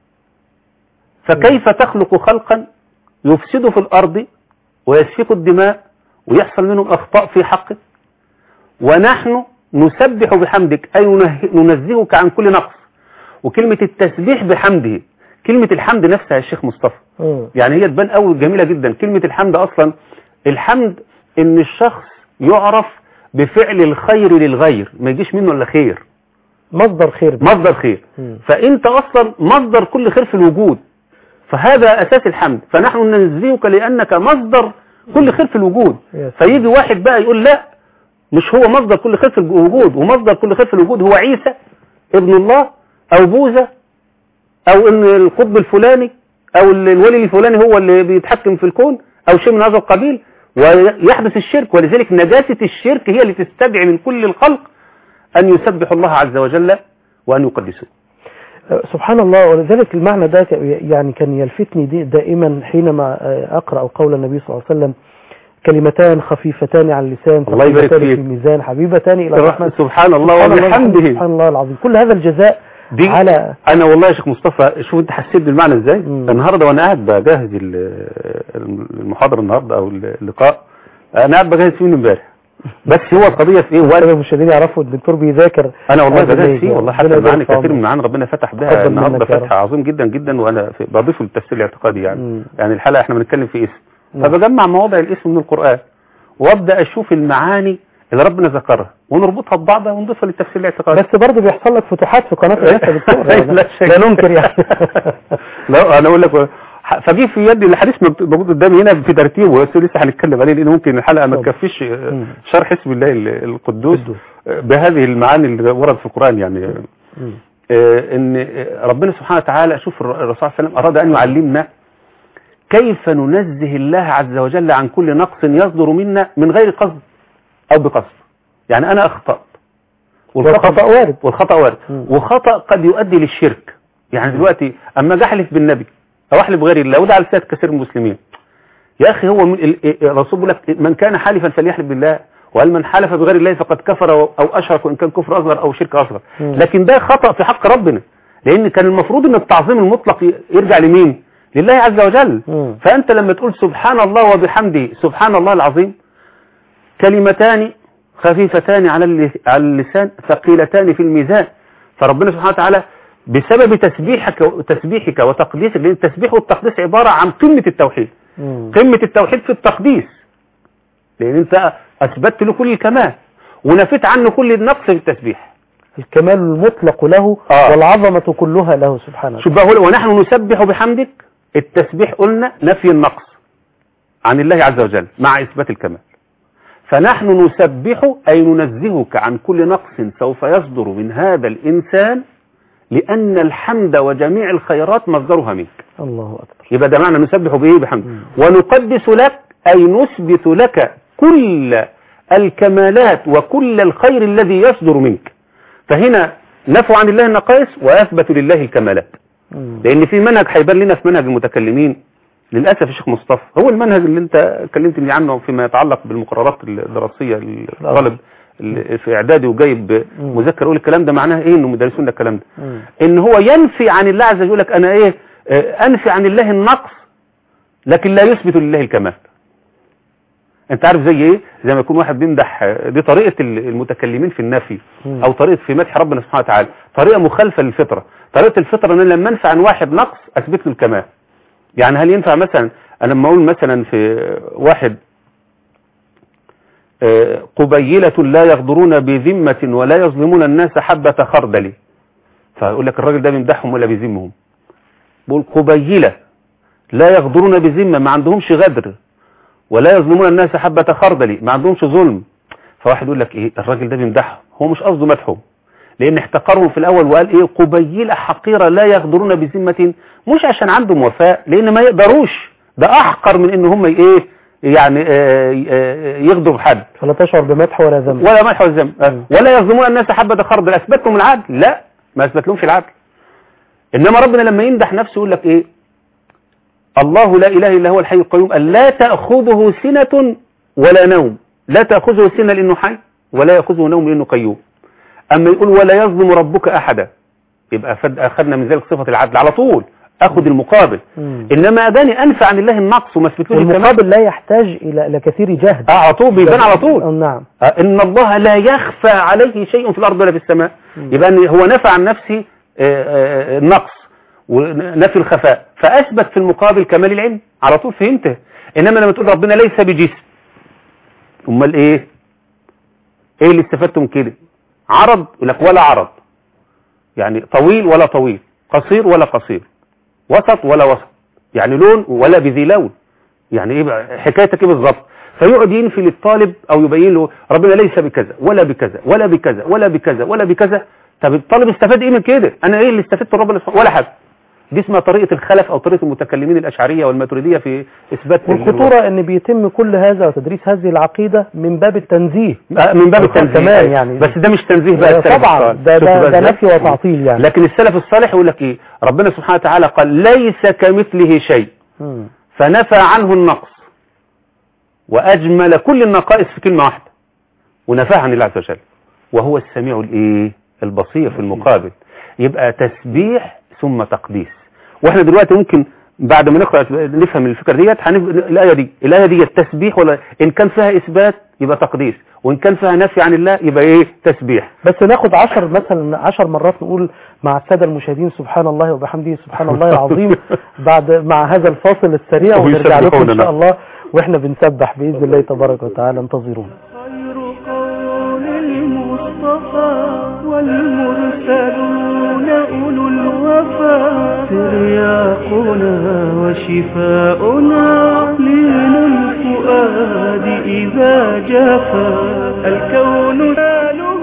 S3: فكيف تخلق خلقا يفسد في الأرض ويسفك الدماء ويحصل منهم أخطاء في حقك ونحن نسبح بحمدك أي ننه- ننزهك عن كل نقص وكلمة التسبيح بحمده كلمة الحمد نفسها يا شيخ مصطفى
S2: مم.
S3: يعني هي تبان قوي جميلة جدا كلمة الحمد أصلا الحمد إن الشخص يعرف بفعل الخير للغير ما يجيش منه إلا خير
S2: مصدر خير ده.
S3: مصدر خير
S2: مم.
S3: فأنت أصلا مصدر كل خير في الوجود فهذا أساس الحمد فنحن ننزهك لأنك مصدر كل خير في الوجود
S2: يا
S3: فيجي واحد بقى يقول لا مش هو مصدر كل خير في الوجود ومصدر كل خير في الوجود هو عيسى ابن الله أو بوذا أو إن القطب الفلاني أو ال- الولي الفلاني هو اللي بيتحكم في الكون أو شيء من هذا القبيل ويحدث الشرك ولذلك نجاسة الشرك هي اللي تستدعي من كل الخلق أن يسبحوا الله عز وجل وأن يقدسوه
S2: آه، سبحان الله ولذلك المعنى ده ك- يعني كان يلفتني دي دائما حينما آه، أقرأ قول النبي صلى الله عليه وسلم كلمتان خفيفتان على اللسان
S3: الله يبارك
S2: ثقيلتان
S3: فيك.
S2: في الميزان حبيبتان إلى الرحمن
S3: سبحان الله
S2: سبحان الله
S3: وبحمده
S2: سبحان الله العظيم كل هذا الجزاء
S3: دي
S2: على
S3: انا والله يا شيخ مصطفى شوف انت حسيت بالمعنى ازاي
S2: مم.
S3: النهارده وانا قاعد بجهز ال- المحاضره النهارده او اللقاء انا قاعد بجهز فيه من امبارح بس هو القضيه في ايه
S2: وأنا
S3: وانا
S2: المشاهدين يعرفوا الدكتور بيذاكر
S3: انا والله
S2: هذا
S3: بجهز
S2: الليل.
S3: فيه والله
S2: ربنا
S3: حتى
S2: يبارك
S3: معاني
S2: في
S3: كثير
S2: عمرك.
S3: من معاني ربنا فتح بها
S2: تقبل
S3: النهارده
S2: منك يا
S3: فتح عظيم جدا جدا وانا في- بضيفه للتفسير الاعتقادي يعني
S2: مم.
S3: يعني الحلقه احنا بنتكلم في اسم
S2: نعم.
S3: فبجمع مواضع الاسم من القران وابدا اشوف المعاني اللي ربنا ذكرها ونربطها ببعضها ونضيفها للتفسير الاعتقادي
S2: بس برضه بيحصل لك فتوحات في قناه الناس يا دكتور
S3: لا شك.
S2: لا ننكر يعني
S3: لا انا اقول لك فجي في يدي الحديث مكتوب- موجود قدامي هنا في ترتيبه بس لسه هنتكلم عليه لان ممكن الحلقه ما
S2: اتفضل.
S3: تكفيش آه،
S2: مم.
S3: شرح اسم الله ال- القدوس
S2: قدوس.
S3: آه، بهذه المعاني اللي ورد في القران يعني
S2: مم.
S3: آه، ان آه، ربنا سبحانه وتعالى شوف الر- الرسول صلى الله عليه وسلم اراد ان يعلمنا كيف ننزه الله عز وجل عن كل نقص يصدر منا من غير قصد او بقصد يعني انا اخطأت
S2: والخطأ وارد
S3: والخطأ وارد
S2: مم.
S3: وخطأ قد يؤدي للشرك يعني دلوقتي اما اجي احلف بالنبي او احلف بغير الله وده على لسان كثير من المسلمين يا اخي هو من ال- الرسول بيقول لك من كان حالفا فليحلف بالله وقال من حلف بغير الله فقد كفر او اشرك وان كان كفر اصغر او شرك اصغر
S2: مم.
S3: لكن ده خطأ في حق ربنا لان كان المفروض ان التعظيم المطلق ي- يرجع لمين لله عز وجل
S2: مم.
S3: فانت لما تقول سبحان الله وبحمده سبحان الله العظيم كلمتان خفيفتان على الل- على اللسان ثقيلتان في الميزان فربنا سبحانه وتعالى بسبب تسبيحك تسبيحك وتقديسك لان التسبيح والتقديس عباره عن قمه التوحيد
S2: مم.
S3: قمه التوحيد في التقديس لان انت اثبتت له كل الكمال ونفيت عنه كل النقص في التسبيح
S2: الكمال المطلق له
S3: آه.
S2: والعظمة كلها له سبحانه
S3: شوف بقى هو ونحن نسبح بحمدك التسبيح قلنا نفي النقص عن الله عز وجل مع إثبات الكمال فنحن نسبح أي ننزهك عن كل نقص سوف يصدر من هذا الإنسان لأن الحمد وجميع الخيرات مصدرها منك
S2: الله أكبر
S3: يبقى ده معنى نسبح بإيه بحمد
S2: مم.
S3: ونقدس لك أي نثبت لك كل الكمالات وكل الخير الذي يصدر منك فهنا نفوا عن الله النقائص وأثبتوا لله الكمالات
S2: مم.
S3: لان في منهج هيبان لنا في منهج المتكلمين للاسف يا شيخ مصطفى هو المنهج اللي انت كلمتني عنه فيما يتعلق بالمقررات الدراسيه للطالب اللي في اعدادي وجايب
S2: مم.
S3: مذكر يقول الكلام ده معناه ايه انه مدرسون ده الكلام ده
S2: مم.
S3: ان هو ينفي عن الله عز وجل يقول لك انا ايه آه، انفي عن الله النقص لكن لا يثبت لله الكمال انت عارف زي ايه زي ما يكون واحد بيمدح آه، دي طريقه المتكلمين في النفي
S2: مم.
S3: او طريقه في مدح ربنا سبحانه وتعالى طريقه مخالفه للفطره طريقه الفطره ان أنا لما انفع عن واحد نقص اثبت له الكمال يعني هل ينفع مثلا انا لما اقول مثلا في واحد آه، قبيلة لا يغدرون بذمة ولا يظلمون الناس حبة خردل فيقول لك الراجل ده بيمدحهم ولا بيذمهم بقول قبيلة لا يغدرون بذمة ما عندهمش غدر ولا يظلمون الناس حبة خردل ما عندهمش ظلم فواحد يقول لك ايه الراجل ده بيمدحهم هو مش قصده مدحهم لان احتقرهم في الاول وقال ايه قبيلة حقيرة لا يغدرون بذمة مش عشان عندهم وفاء لان ما يقدروش ده احقر من ان هم ايه يعني آه، آه، يغدروا بحد
S2: فلا تشعر بمدح ولا ذنب
S3: ولا مدح ولا ذنب آه، ولا يظلمون الناس حبة خردل اثبتهم العدل لا ما اثبت لهمش العدل انما ربنا لما يمدح نفسه يقول لك ايه الله لا اله الا هو الحي القيوم أن لا تاخذه سنه ولا نوم لا تاخذه سنه لانه حي ولا ياخذه نوم لانه قيوم اما يقول ولا يظلم ربك احدا يبقى فد اخذنا من ذلك صفه العدل على طول اخذ المقابل
S2: مم.
S3: انما اداني انفع عن الله النقص وما اثبتلوش الكمال
S2: والمقابل لا يحتاج إلى إلى كثير جهد
S3: اه على طول بيبان على طول
S2: آه، نعم
S3: آه، ان الله لا يخفى عليه شيء في الارض ولا في السماء
S2: مم.
S3: يبقى إن هو نفى عن نفسه آه، آه، النقص ونفي الخفاء فاثبت في المقابل كمال العلم على طول فهمته انما لما تقول ربنا ليس بجسم امال ايه ايه اللي استفدته من كده عرض يقول لك ولا عرض يعني طويل ولا طويل قصير ولا قصير وسط ولا وسط يعني لون ولا بذي لون يعني ايه بقى حكايتك ايه بالظبط فيقعد ينفي للطالب او يبين له ربنا ليس بكذا ولا بكذا ولا بكذا ولا بكذا ولا بكذا طب الطالب استفاد ايه من كده انا ايه اللي استفدته ربنا سبحانه ولا حاجه دي اسمها طريقه الخلف او طريقه المتكلمين الاشعريه والماتريديه في اثبات
S2: والخطورة ان بيتم كل هذا وتدريس هذه العقيدة من باب التنزيه
S3: آه، من باب التنزيه
S2: كمان يعني.
S3: بس ده مش تنزيه بقى السلف
S2: طبعا
S3: الصالح.
S2: ده
S3: شفت
S2: ده,
S3: بقى
S2: ده
S3: إزاي؟
S2: نفي وتعطيل يعني
S3: لكن السلف الصالح يقول لك ايه ربنا سبحانه وتعالى قال ليس كمثله شيء
S2: مم.
S3: فنفى عنه النقص وأجمل كل النقائص في كلمة واحدة ونفاها عن الله عز وجل وهو السميع الايه البصير في المقابل يبقى تسبيح ثم تقديس واحنا دلوقتي ممكن بعد ما نقرأ نفهم الفكرة ديت هنف... الآية دي الآية دي التسبيح ولا إن كان فيها إثبات يبقى تقديس وإن كان فيها نفي عن الله يبقى إيه تسبيح
S2: بس ناخد عشر مثلا عشر مرات نقول مع السادة المشاهدين سبحان الله وبحمده سبحان الله العظيم بعد مع هذا الفاصل السريع ونرجع لكم إن شاء
S3: ويسبحوننا.
S2: الله وإحنا بنسبح بإذن الله تبارك وتعالى انتظرونا
S1: خير قول الصفا والمرسلون أولو الوفا ترياقنا وشفاؤنا لين الفؤاد إذا جفا الكون ساله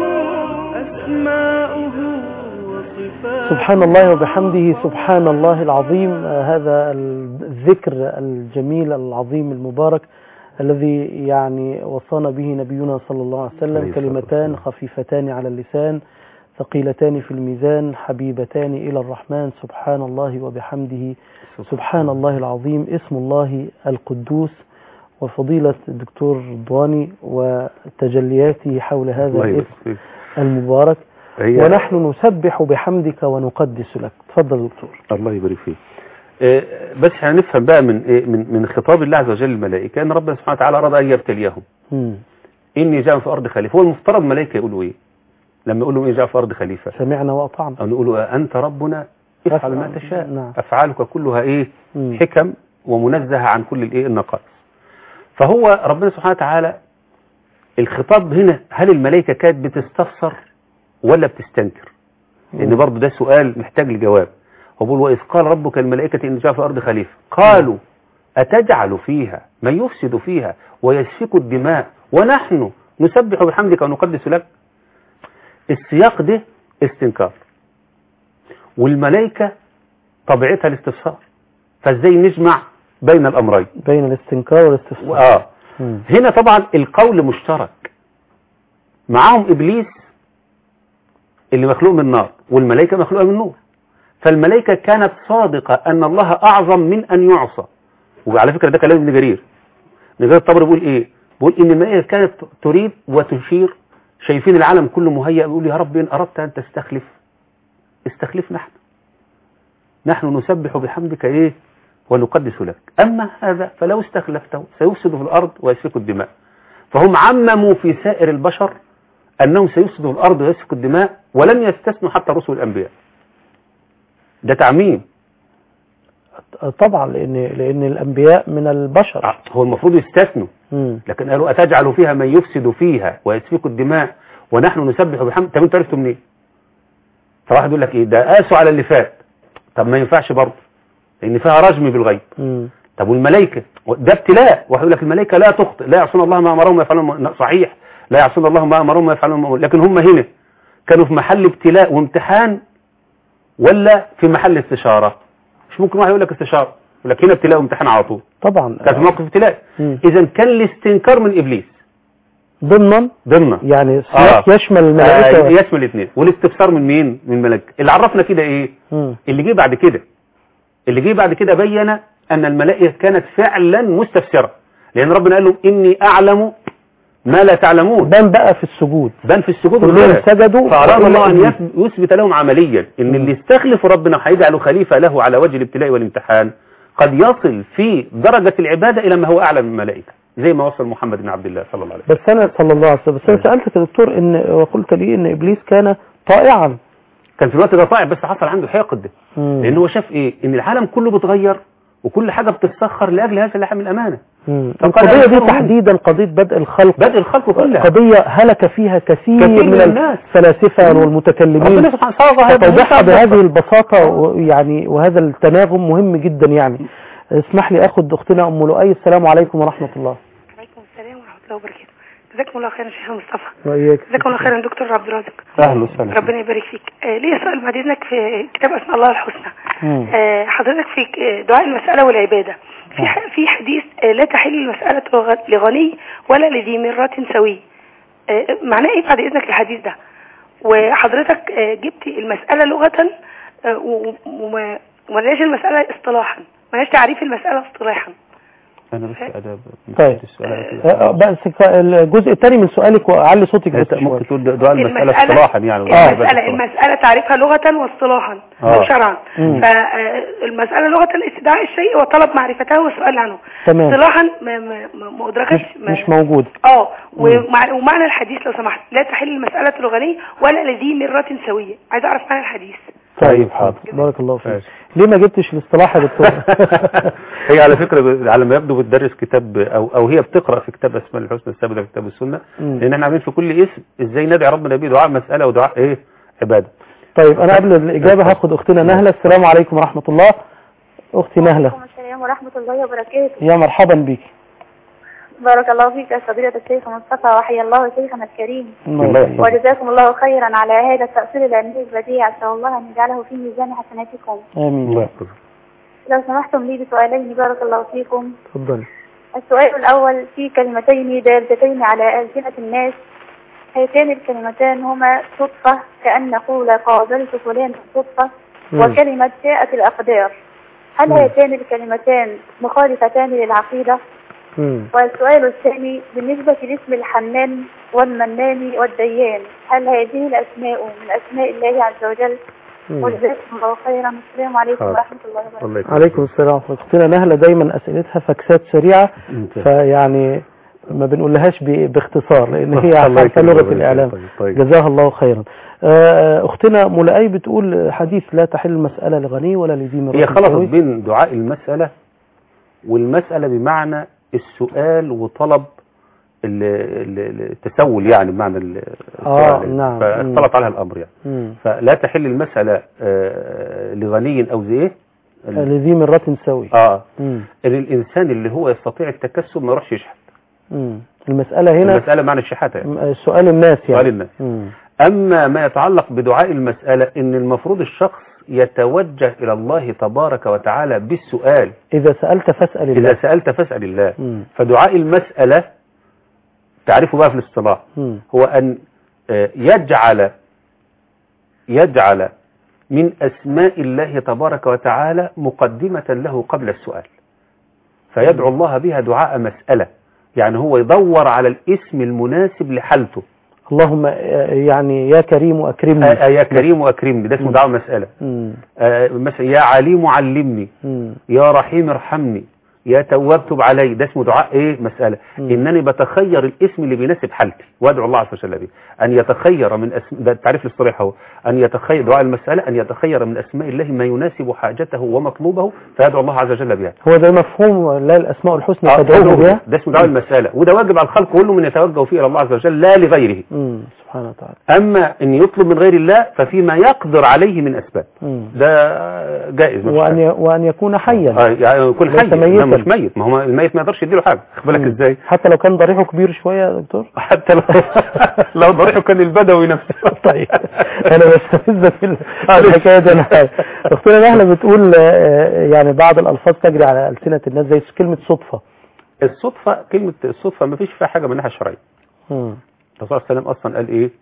S1: أسماؤه وصفاته
S2: سبحان الله وبحمده سبحان الله العظيم آه، هذا الذكر الجميل العظيم المبارك الذي يعني وصانا به نبينا صلى الله عليه
S3: عليه
S2: وسلم
S3: الصلاة
S2: كلمتان
S3: والسلام.
S2: خفيفتان على اللسان ثقيلتان في الميزان حبيبتان إلى الرحمن سبحان الله وبحمده سبحان الله العظيم اسم الله القدوس وفضيلة الدكتور رضواني وتجلياته حول هذا
S3: الله
S2: الاسم
S3: يبارك
S2: المبارك
S3: هي
S2: ونحن نسبح بحمدك ونقدس لك تفضل دكتور
S3: الله يبارك فيك آه، بس احنا نفهم بقى من إيه من من خطاب الله عز وجل للملائكه ان ربنا سبحانه وتعالى اراد ان يبتليهم
S2: مم.
S3: اني جاء في ارض خليفه هو المفترض الملائكه يقولوا ايه لما يقولوا اني جاء في ارض خليفه
S2: سمعنا وأطعنا
S3: او يقولوا انت ربنا افعل ما
S2: أفعل.
S3: تشاء
S2: نعم.
S3: افعالك كلها ايه
S2: مم.
S3: حكم ومنزهه عن كل الايه النقائص فهو ربنا سبحانه وتعالى الخطاب هنا هل الملائكه كانت بتستفسر ولا بتستنكر لان برضه ده سؤال محتاج لجواب هو بيقول واذ قال ربك الملائكه ان جاء في الارض خليفه قالوا اتجعل فيها من يفسد فيها ويسفك الدماء ونحن نسبح بحمدك ونقدس لك السياق ده استنكار والملائكه طبيعتها الاستفسار فازاي نجمع بين الامرين
S2: بين الاستنكار والاستفسار
S3: اه
S2: مم.
S3: هنا طبعا القول مشترك معاهم ابليس اللي مخلوق من نار والملائكه مخلوقه من نور فالملائكه كانت صادقه ان الله اعظم من ان يعصى وعلى فكره ده كلام ابن جرير ابن جرير الطبري بيقول ايه بيقول ان الملائكه كانت تريد وتشير شايفين العالم كله مهيأ بيقول يا رب ان اردت ان تستخلف استخلفنا احنا نحن نسبح بحمدك ايه ونقدس لك أما هذا فلو استخلفته سيفسد في الأرض ويسفك الدماء فهم عمموا في سائر البشر أنهم سيفسدوا الأرض ويسفك الدماء ولم يستثنوا حتى رسل الأنبياء ده تعميم
S2: طبعا لأن لأن الأنبياء من البشر
S3: هو المفروض يستثنوا
S2: مم.
S3: لكن قالوا أتجعل فيها من يفسد فيها ويسفك الدماء ونحن نسبح بحمد طب انتوا عرفتوا منين؟ فواحد يقول لك ايه ده قاسوا على اللي فات طب ما ينفعش برضه لان فيها رجم بالغيب
S2: مم.
S3: طب والملائكة ده ابتلاء واحد يقول لك الملائكة لا تخطئ لا يعصون الله ما أمرهم ويفعلون صحيح لا يعصون الله ما أمرهم ويفعلون ما أمرهم. لكن هم هنا كانوا في محل ابتلاء وامتحان ولا في محل استشارة مش ممكن واحد يقول لك استشارة يقول لك هنا ابتلاء وامتحان على طول
S2: طبعا
S3: كان في موقف ابتلاء
S2: مم.
S3: إذا كان الاستنكار من إبليس
S2: ضمنا
S3: ضمن
S2: يعني السياق
S3: آه.
S2: يشمل الملائكة
S3: آه يشمل الاثنين والاستفسار من مين من الملائكة اللي عرفنا كده ايه
S2: مم.
S3: اللي جه بعد كده اللي جه بعد كده بين أن الملائكة كانت فعلا مستفسرة لأن ربنا قال لهم إني أعلم ما لا تعلمون
S2: بان بقى في السجود
S3: بان في السجود
S2: كلهم
S3: والخلاف.
S2: سجدوا
S3: فأراد
S2: وإلا
S3: الله أن
S2: إبليس.
S3: يث- يثبت لهم عمليا إن
S2: مم.
S3: اللي يستخلف ربنا هيجعله خليفة له على وجه الابتلاء والامتحان قد يصل في درجة العبادة إلى ما هو أعلى من الملائكة زي ما وصل محمد بن عبد الله صلى الله عليه وسلم
S2: بس أنا صلى الله عليه وسلم بس أنا سألتك يا دكتور إن وقلت لي إن إبليس كان طائعا
S3: كان في الوقت ده طائع بس حصل عنده حقد
S2: مم.
S3: لأن هو شاف إيه إن العالم كله بيتغير وكل حاجة بتتسخر لأجل هذا اللحم الأمانة
S2: مم.
S3: فقال
S2: القضية دي
S3: أنصرهم.
S2: تحديدا قضية بدء الخلق
S3: بدء الخلق كلها
S2: قضية هلك فيها كثير,
S3: كثير
S2: من
S3: من الناس.
S2: الفلاسفة والمتكلمين
S3: ربنا سبحانه وتعالى هذا
S2: فتوضيحها
S3: الموضوع
S2: بهذه البساطة و- يعني وهذا التناغم مهم جدا يعني اسمح لي اخد اختنا ام لؤي السلام عليكم ورحمة الله
S6: عليكم السلام ورحمة الله وبركاته جزاكم الله خيرا شيخ مصطفى
S2: وإياك
S6: جزاكم الله خيرا دكتور عبد الرازق
S3: أهلا وسهلا
S6: ربنا يبارك فيك آه ليه سؤال بعد اذنك في كتاب اسماء الله الحسنى
S2: مم.
S6: آه حضرتك في آه، دعاء المسألة والعبادة في ح- في حديث آه لا تحل المسألة لغ- لغني ولا لذي مرة سوي آه معناه ايه بعد اذنك الحديث ده وحضرتك آه جبت المسألة لغة آه و- وما وملناش المسألة اصطلاحا ملناش تعريف المسألة اصطلاحا
S3: أنا بس أداب
S2: طيب آه، آه، بس ك- الجزء الثاني من سؤالك وعلي صوتك بس شوية.
S3: ممكن تقول دعاء المسألة
S6: المسألة-
S3: اصطلاحا يعني
S2: آه.
S6: المسألة المسألة تعريفها لغة واصطلاحا
S3: آه.
S6: وشرعا
S2: مم.
S6: فالمسألة لغة استدعاء الشيء وطلب معرفته والسؤال عنه
S2: تمام.
S6: اصطلاحا ما ما ما ما أدركش
S2: مش,
S6: ما-
S2: مش موجود
S6: اه ومع- ومعنى الحديث لو سمحت لا تحل المسألة لغني ولا لذي مرة سوية عايز اعرف معنى الحديث
S3: طيب حاضر
S2: بارك الله فيك
S3: ماشي.
S2: ليه ما جبتش الاصطلاح يا دكتور
S3: هي على فكرة ب- على ما يبدو بتدرس كتاب او او هي بتقرا في كتاب اسماء الحسنى الثابته في كتاب السنه
S2: مم.
S3: لان احنا عاملين في كل اسم ازاي ندعي ربنا بيه دعاء مساله ودعاء ايه عباده
S2: طيب انا قبل الاجابه هاخد اختنا نهله السلام عليكم ورحمه الله اختي نهله
S7: وعليكم السلام ورحمة الله وبركاته
S2: يا مرحبا بك
S7: بارك الله فيك يا فضيلة الشيخ مصطفى وحيا الله شيخنا الكريم
S3: الله يحفظك.
S7: وجزاكم الله خيرا على هذا التأصيل العلمي البديع أسأل الله أن يجعله في ميزان حسناتكم
S2: امين
S3: الله يحفظك.
S7: لو سمحتم لي بسؤالين بارك الله فيكم
S2: تفضلي
S7: السؤال الأول في كلمتين دالتين على ألسنة الناس هاتان الكلمتان هما صدفة كأن نقول قابلت فلان صدفة
S2: مم.
S7: وكلمة جاءت الأقدار هل
S2: مم.
S7: هاتان الكلمتان مخالفتان للعقيدة؟
S2: مم.
S7: والسؤال الثاني بالنسبة لاسم الحنان والمنان والديان هل هذه الأسماء من أسماء الله عز وجل
S2: مم.
S7: وجزاكم الله خيرا السلام عليكم
S3: حاضر.
S7: ورحمة الله وبركاته
S3: الله يكرمك.
S2: عليكم السلام ورحمة الله. اختنا نهله دايما اسئلتها فكسات سريعه
S3: ممتاز.
S2: فيعني ما بنقولهاش ب- باختصار لان هي
S3: الله
S2: عارفه
S3: يكرمك.
S2: لغه
S3: الله
S2: الاعلام
S3: يكرمك. طيب.
S2: جزاها الله خيرا آه، اختنا ملائي بتقول حديث لا تحل المساله لغني ولا لذي مرة
S3: هي خلطت
S2: سوي.
S3: بين دعاء المسألة والمسألة بمعنى السؤال وطلب ال- ال- التسول يعني بمعنى ال-
S2: آه،
S3: السؤال
S2: نعم.
S3: فاختلط عليها الأمر يعني
S2: مم.
S3: فلا تحل المسألة آه، لغني أو زي إيه
S2: لذي مرة سوي
S3: اه
S2: مم.
S3: ان الانسان اللي هو يستطيع التكسب ما يروحش يشحت
S2: مم. المسألة هنا
S3: المسألة معنى الشحاتة يعني.
S2: م- سؤال الناس يعني
S3: سؤال الناس.
S2: مم.
S3: أما ما يتعلق بدعاء المسألة إن المفروض الشخص يتوجه إلى الله تبارك وتعالى بالسؤال
S2: إذا سألت فاسأل الله
S3: إذا سألت فاسأل الله
S2: مم.
S3: فدعاء المسألة تعرفه بقى في الاصطلاح
S2: مم.
S3: هو أن آه، يجعل يجعل من أسماء الله تبارك وتعالى مقدمة له قبل السؤال فيدعو الله بها دعاء مسألة يعني هو يدور على الاسم المناسب لحالته
S2: اللهم آه، يعني يا كريم أكرمني
S3: آه، يا كريم أكرمني ده اسمه دعاء مسألة
S2: مم.
S3: آه، مثلا يا عليم علمني
S2: مم.
S3: يا رحيم ارحمني يا تواب تب علي ده اسمه دعاء ايه مسألة
S2: مم.
S3: انني بتخير الاسم اللي بيناسب حالتي وادعو الله عز وجل به ان يتخير من اسم ده التعريف الاصطلاحي هو ان يتخير دعاء المسألة ان يتخير من اسماء الله ما يناسب حاجته ومطلوبه فيدعو الله عز وجل بها
S2: هو ده مفهوم لا الأسماء الحسنى
S3: آه،
S2: تدعوه بها
S3: ده اسمه دعاء المسألة وده واجب على الخلق كله من يتوجه فيه الى الله عز وجل لا لغيره
S2: مم. سبحانه وتعالى
S3: اما ان يطلب من غير الله ففيما يقدر عليه من اسباب
S2: مم.
S3: ده جائز مفيش
S2: وأن
S3: حاجة.
S2: ي... وأن يكون حيا
S3: اه يعني يكون
S2: ليس
S3: حي
S2: ميتا.
S3: إنما مش ميت ما هو الميت ما يقدرش يديله حاجه خد بالك
S2: مم.
S3: ازاي
S2: حتى لو كان ضريحه كبير شوية يا دكتور
S3: حتى لو لو ضريحه كان البدوي نفسه
S2: طيب انا بستفز في ال- الحكايه دي أنا عارف. اختنا نهله بتقول آه، يعني بعض الالفاظ تجري على السنه الناس زي كلمه صدفه
S3: الصدفه كلمه الصدفه ما فيش فيها حاجه من الناحيه الشرعيه
S2: مم.
S3: الرسول صلى الله عليه وسلم اصلا قال ايه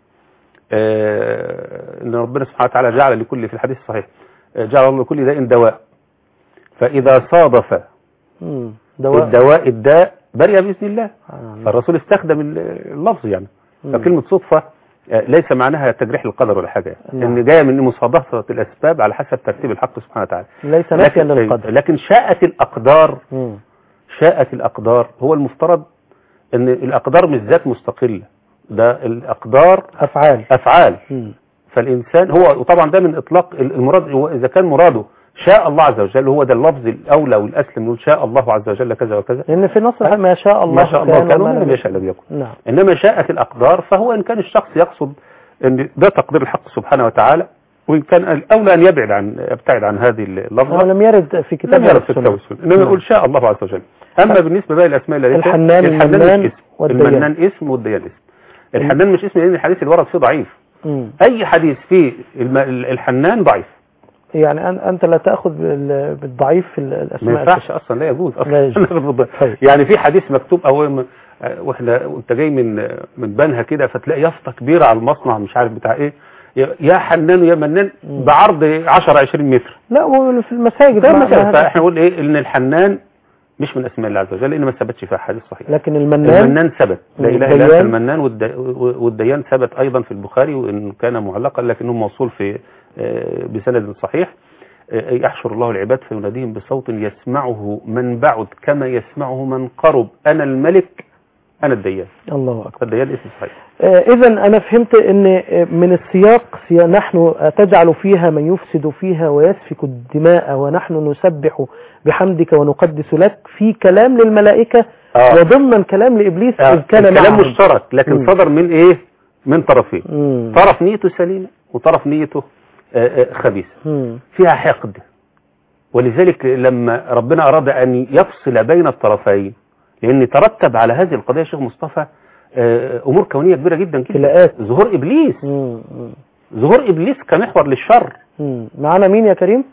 S3: آه ان ربنا سبحانه وتعالى جعل لكل في الحديث الصحيح آه، جعل الله لكل داء دواء فاذا صادف
S2: مم. دواء
S3: الدواء الداء برئ باذن الله
S2: آه.
S3: فالرسول استخدم اللفظ يعني
S2: مم.
S3: فكلمة صدفة آه، ليس معناها تجريح القدر ولا حاجة
S2: نعم.
S3: ان جاية من مصادفة الأسباب على حسب ترتيب الحق سبحانه وتعالى
S2: ليس نفيا
S3: لكن,
S2: للقدر
S3: لكن شاءت الأقدار
S2: مم.
S3: شاءت الأقدار هو المفترض ان الأقدار مش ذات مستقلة ده الأقدار
S2: افعال
S3: أفعال
S2: مم.
S3: فالإنسان هو وطبعا ده من إطلاق المراد هو إذا كان مراده شاء الله عز وجل هو ده اللفظ الأولى والأسلم نقول شاء الله عز وجل كذا وكذا
S2: لان في نص الحديث ما شاء الله
S3: ما شاء الله كان
S2: وما
S3: وما
S2: لم
S3: لم يشاء لم يكن
S2: نعم
S3: إنما شاءت الأقدار فهو إن كان الشخص يقصد أن ده تقدير الحق سبحانه وتعالى وإن كان الأولى أن يبعد عن يبتعد عن هذه اللفظة
S2: ولم يرد في كتاب
S3: لم يرد في
S2: السنة.
S3: الكتاب والسنة إنما يقول شاء الله عز وجل أما بالنسبة بقى للأسماء الله
S2: الحنان، المنان
S3: مش اسم
S2: والديان.
S3: المنان اسم والديان اسم الحنان مش اسم لأن الحديث اللي ورد فيه ضعيف
S2: مم.
S3: أي حديث فيه الم- الحنان ضعيف
S2: يعني أن- انت لا تاخذ بال- بالضعيف في
S3: ما
S2: الاسماء
S3: ينفعش اصلا لا يجوز
S2: لا
S3: اصلا
S2: يجوز. طيب.
S3: يعني في حديث مكتوب او م- آه، واحنا وانت جاي من من بنها كده فتلاقي يافطه كبيره على المصنع مش عارف بتاع ايه يا- يا حنان يا منان بعرض 10 20 متر
S2: لا هو في المساجد
S3: ده
S2: ما-
S3: مثلا
S2: ما-
S3: فاحنا نقول ايه ان الحنان مش من اسماء الله عز وجل لان ما ثبتش فيها حديث صحيح
S2: لكن المنان
S3: المنان ثبت لا اله الا
S2: والديان.
S3: انت المنان والد- والديان ثبت ايضا في البخاري وان كان معلقا لكنه موصول في آه، بسند صحيح آه، يحشر الله العباد فيناديهم بصوت يسمعه من بعد كما يسمعه من قرب انا الملك انا الديان
S2: الله أكبر
S3: فالديان اسم صحيح
S2: إذا أنا فهمت أن آه، من السياق سي- نحن آه، تجعل فيها من يفسد فيها ويسفك الدماء ونحن نسبح بحمدك ونقدس لك في كلام للملائكة
S3: آه.
S2: وضمن كلام لإبليس إذ كان
S3: الكلام
S2: معهم.
S3: مشترك لكن
S2: مم.
S3: صدر من ايه من طرفين
S2: مم.
S3: طرف نيته سليمه وطرف نيته آه، آه، خبيثه
S2: مم.
S3: فيها حقد ولذلك لما ربنا أراد أن يفصل بين الطرفين لأن ترتب على هذه القضية يا شيخ مصطفى آه، أمور كونية كبيرة جدا جدا
S2: ابتلاءات.
S3: ظهور إبليس
S2: مم. مم.
S3: ظهور إبليس كمحور للشر
S2: مم. معانا مين يا كريم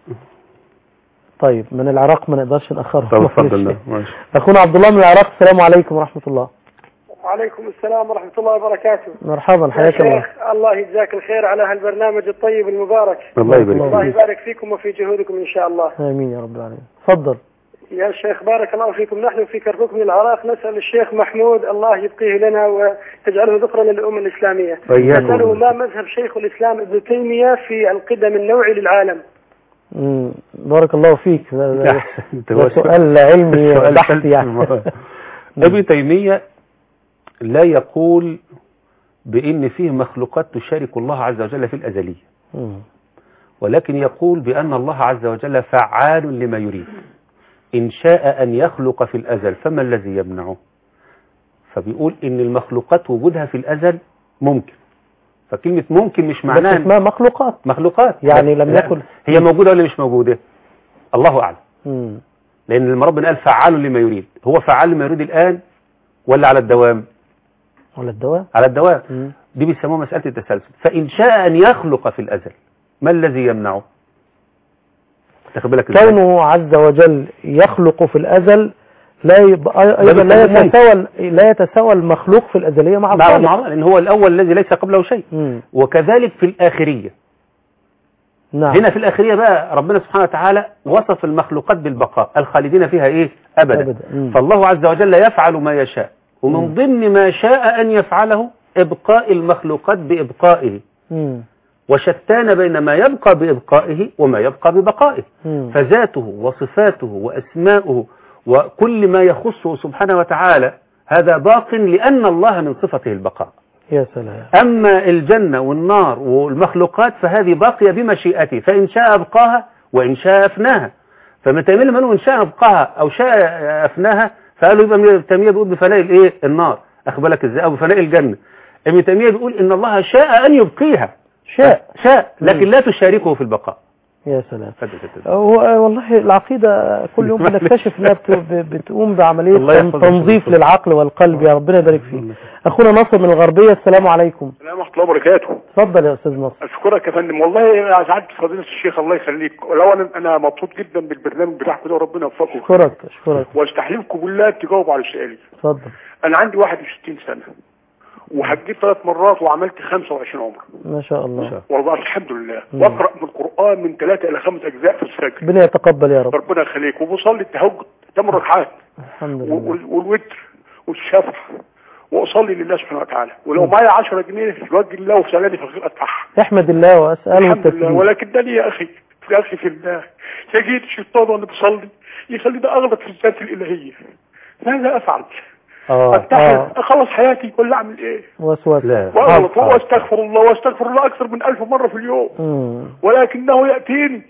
S2: طيب من العراق ما نقدرش نأخره
S3: طب اتفضل
S2: معلش.
S3: ده ماشي.
S2: أخونا عبد الله من العراق السلام عليكم ورحمة الله
S8: وعليكم السلام ورحمة الله وبركاته
S2: مرحبا
S8: يا
S2: حياك الله
S8: شيخ الله يجزاك الخير على هالبرنامج الطيب المبارك
S3: الله يبارك
S2: الله
S8: الله
S3: فيك
S8: يبارك فيكم وفي جهودكم إن شاء الله
S2: آمين يا رب العالمين تفضل
S8: يا شيخ بارك الله فيكم نحن في كركوك من العراق نسأل الشيخ محمود الله يبقيه لنا وتجعله ذكرا للأمة الإسلامية
S3: وإياكم.
S8: نسأله ما مذهب شيخ الإسلام ابن تيمية في القدم النوعي للعالم
S2: مم. بارك الله فيك ده- ده-
S3: أحسنت.
S2: ده
S3: هو
S2: سؤال علمي
S3: سؤال
S2: بحت
S3: فلسفي.
S2: يعني
S3: ابن تيمية لا يقول بأن فيه مخلوقات تشارك الله عز وجل في الأزلية
S2: مم.
S3: ولكن يقول بأن الله عز وجل فعال لما يريد إن شاء أن يخلق في الأزل فما الذي يمنعه فبيقول إن المخلوقات وجودها في الأزل ممكن فكلمة ممكن مش
S2: بس
S3: معناها
S2: اسمها مخلوقات
S3: مخلوقات
S2: يعني
S3: بس
S2: لم
S3: لا،
S2: يكن-
S3: هي موجودة ولا مش موجودة الله أعلم
S2: مم.
S3: لأن لما ربنا قال فعال لما يريد هو فعال لما يريد الآن ولا على الدوام
S2: ولا الدواء
S3: على الدوام
S2: مم.
S3: دي بيسموها مسألة التسلسل فإن شاء أن يخلق في الأزل ما الذي يمنعه تاخد بالك إزاي؟
S2: كونه عز وجل يخلق في الأزل لا يبقى أيضا لا
S3: بيسموه
S2: يتساوى لا يتساوى المخلوق في الأزلية مع
S3: مع
S2: الخالق
S3: مع لأن هو الأول الذي ليس قبله شيء
S2: مم.
S3: وكذلك في الآخرية
S2: نعم
S3: هنا في الآخرية بقى ربنا سبحانه وتعالى وصف المخلوقات بالبقاء الخالدين فيها إيه أبدا,
S2: أبدا. مم.
S3: فالله عز وجل يفعل ما يشاء ومن
S2: مم.
S3: ضمن ما شاء أن يفعله إبقاء المخلوقات بإبقائه
S2: مم.
S3: وشتان بين ما يبقى بإبقائه وما يبقى ببقائه
S2: مم.
S3: فذاته وصفاته وأسماؤه وكل ما يخصه سبحانه وتعالى هذا باق لأن الله من صفته البقاء
S2: يا سلام
S3: أما الجنة والنار والمخلوقات فهذه باقية بمشيئته فإن شاء أبقاها وإن شاء أفناها فمن تيمية لما قالوا إن شاء أبقاها أو شاء أفناها فقالوا يبقى ابن تيمية بيقول بفناء الإيه النار أخبرك إزاي أو بفناء الجنة ابن تيمية بيقول إن الله شاء أن يبقيها
S2: شاء
S3: شاء لكن لا تشاركه في البقاء
S2: يا سلام
S3: فدل- فدل-
S2: هو والله العقيدة كل يوم بنكتشف انها بت- ب- بتقوم
S3: الله
S2: بعملية
S3: يحفظك.
S2: تنظيف للعقل والقلب يا ربنا يبارك فيك اخونا ناصر من الغربية السلام عليكم
S9: السلام ورحمة الله وبركاته
S2: اتفضل يا استاذ ناصر
S9: أشكرك يا فندم والله أنا سعادة فضيلة الشيخ الله يخليك ولو أنا أنا مبسوط جدا بالبرنامج بتاعكم ده وربنا يوفقكم
S2: اشكرك اشكرك
S9: واستحلفكم بالله تجاوبوا على سؤالي
S2: اتفضل
S9: أنا عندي 61 سنة وحجيت ثلاث مرات وعملت 25 عمره
S2: ما شاء الله
S9: والله الحمد لله
S2: مم.
S9: واقرا من القران من ثلاثه الى خمس اجزاء في الفجر
S2: ربنا يتقبل يا رب
S9: ربنا يخليك وبصلي التهجد ثمان ركعات
S2: الحمد
S9: و-
S2: لله
S9: وال- والوتر والشفع واصلي لله سبحانه وتعالى ولو معايا 10 جنيه في وجه الله وسالني في الخير ادفعها
S2: احمد الله واساله
S9: الحمد لله
S2: التسليم
S9: ولكنني يا اخي يا اخي في الله يجيد الشيطان وانا بصلي يخليني اغلط في الذات الالهيه ماذا افعل؟
S2: اه
S9: انتحر
S2: اه
S9: اخلص حياتي ولا اعمل ايه؟
S2: وسوسة
S3: لا
S9: واغلط
S2: حاضر.
S9: واستغفر الله واستغفر الله اكثر من ألف مره في اليوم
S2: مم.
S9: ولكنه ياتيني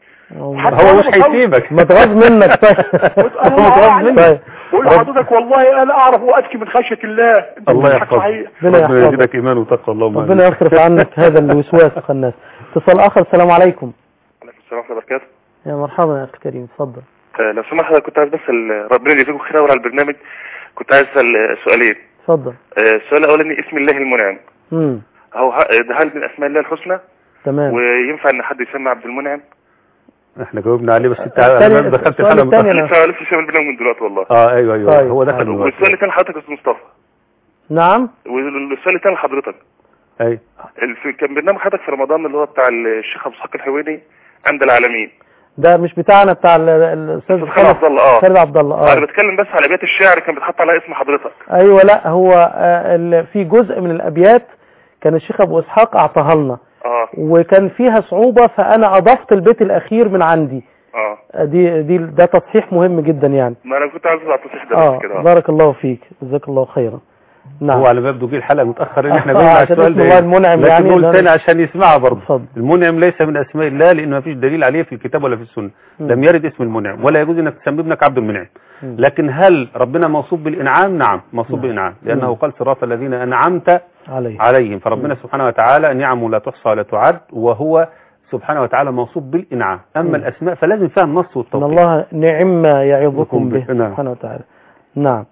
S9: حتى
S3: هو
S9: وأنا
S3: مش
S9: بصلي.
S3: هيسيبك
S2: متغاظ منك طيب
S9: أنا
S2: متغاظ
S9: أعلم.
S2: منك
S9: بقول
S2: طيب.
S9: لحضرتك والله انا اعرف وابكي من خشيه الله أنت
S3: الله
S9: بتضحك
S3: يحفظك
S9: صحيح.
S2: ربنا
S3: ربنا
S2: يحفظك.
S3: يزيدك إيمان وتقوى اللهم آمين.
S2: ربنا يصرف عنك هذا الوسواس الخناس اتصال اخر السلام عليكم
S10: عليكم السلام ورحمة الله وبركاته
S2: يا مرحبا يا اخي الكريم اتفضل
S10: آه، لو سمحت حضرتك كنت عايز بسأل ربنا يجزيكم خير أول على البرنامج كنت عايز أسأل آه، سؤالين
S2: اتفضل
S10: آه، السؤال الأولاني اسم الله المنعم
S2: امم
S10: هو ه- ده هل من أسماء الله الحسنى
S2: تمام
S10: وينفع إن حد يسمى عبد المنعم
S3: احنا جاوبنا عليه بس انت
S2: الثاني-
S3: أنا دخلت
S2: السؤال
S3: الحلقة
S2: الثاني
S3: متأخر.
S2: أنا-
S10: لسه لسه شايف البرنامج من دلوقتي والله
S3: اه ايوه ايوه
S2: طيب.
S3: هو دخل
S10: والسؤال
S3: دلوقتي
S10: الثاني لحضرتك يا أستاذ مصطفى
S2: نعم
S10: والسؤال الثاني لحضرتك
S3: ايوه
S10: الف- كان برنامج حضرتك في رمضان اللي هو بتاع الشيخ أبو اسحاق الحويني عند العالمين
S2: ده مش بتاعنا بتاع ال- ال- الاستاذ
S10: أستاذ خالد عبد الله اه
S2: خالد عبد الله
S10: انا
S2: اه
S10: بتكلم بس على ابيات الشعر كان بيتحط على اسم حضرتك
S2: ايوه لا هو آه، ال- في جزء من الابيات كان الشيخ ابو اسحاق اعطاها لنا
S10: اه
S2: وكان فيها صعوبة فانا اضفت البيت الاخير من عندي
S10: اه
S2: آه، دي دي ده تصحيح مهم جدا يعني
S10: ما انا كنت عايز اطلع تصحيح ده
S2: اه
S10: بس كده آه.
S2: بارك الله فيك جزاك الله خيرا نعم
S3: هو على ما يبدو جه الحلقه متاخر ان احنا
S2: آه،
S3: جايين على
S2: عشان
S3: السؤال
S2: اسم
S3: ده
S2: الله
S3: إيه؟
S2: المنعم
S3: لكن
S2: يعني
S3: نقول
S2: ده-
S3: تاني عشان يسمعها برضه
S2: اتفضل.
S3: المنعم ليس من اسماء الله لان ما فيش دليل عليه في الكتاب ولا في السنه
S2: مم.
S3: لم يرد اسم المنعم ولا يجوز انك تسمي ابنك عبد المنعم
S2: مم.
S3: لكن هل ربنا موصوف بالانعام نعم موصوف
S2: نعم.
S3: بالانعام لانه
S2: مم.
S3: قال صراط الذين انعمت
S2: عليه
S3: عليهم فربنا سبحانه وتعالى نعمه لا تحصى ولا تعد وهو سبحانه وتعالى موصوف بالانعام اما
S2: مم.
S3: الاسماء فلازم فيها النص
S2: ان
S3: والتوقيت
S2: الله نعم ما يعظكم
S3: يعظكم
S2: به
S3: به. نعم.
S2: سبحانه وتعالى نعم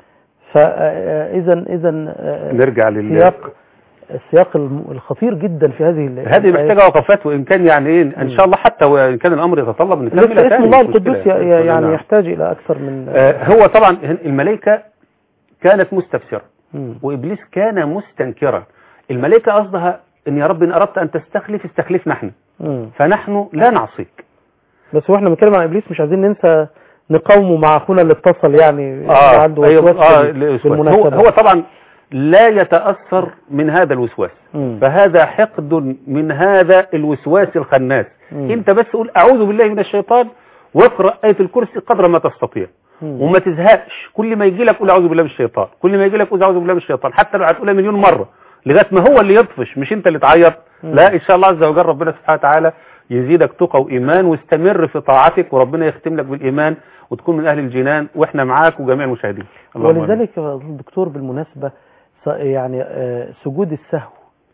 S2: فاذا اذا
S3: نرجع لل
S2: سياق السياق الم- الخطير جدا في هذه ال-
S3: هذه
S2: الآيات.
S3: محتاجه وقفات وان كان يعني ايه ان شاء الله حتى وان كان الامر يتطلب
S2: لسه
S3: نكملها
S2: اسم
S3: تاني
S2: الله
S3: مش مشكلة.
S2: القدوس ي- ي- يعني
S3: نعم.
S2: يحتاج الى اكثر من
S3: آه، هو طبعا الملائكه كانت مستبشره
S2: مم.
S3: وابليس كان مستنكرا الملائكه قصدها ان يا رب ان اردت ان تستخلف استخلفنا احنا
S2: مم.
S3: فنحن لا نعصيك
S2: بس واحنا بنتكلم عن ابليس مش عايزين ننسى نقاومه مع اخونا اللي اتصل يعني
S3: اه
S2: عنده
S3: أيوة،
S2: وسواس
S3: آه
S2: بال-
S3: الوسواس. هو,
S2: بالمناسبة.
S3: هو طبعا لا يتاثر من هذا الوسواس
S2: مم.
S3: فهذا حقد من هذا الوسواس الخناس
S2: مم.
S3: انت بس قول اعوذ بالله من الشيطان واقرا ايه الكرسي قدر ما تستطيع
S2: مم.
S3: وما تزهقش كل ما يجي لك قول اعوذ بالله من الشيطان كل ما يجي لك قول اعوذ بالله من الشيطان حتى لو هتقولها مليون مره لغايه ما هو اللي يطفش مش انت اللي تعيط
S2: مم.
S3: لا ان شاء الله عز وجل ربنا سبحانه وتعالى يزيدك تقى وايمان واستمر في طاعتك وربنا يختم لك بالايمان وتكون من اهل الجنان واحنا معاك وجميع المشاهدين اللهم آمين.
S2: ولذلك يا دكتور بالمناسبة س- يعني آه، سجود السهو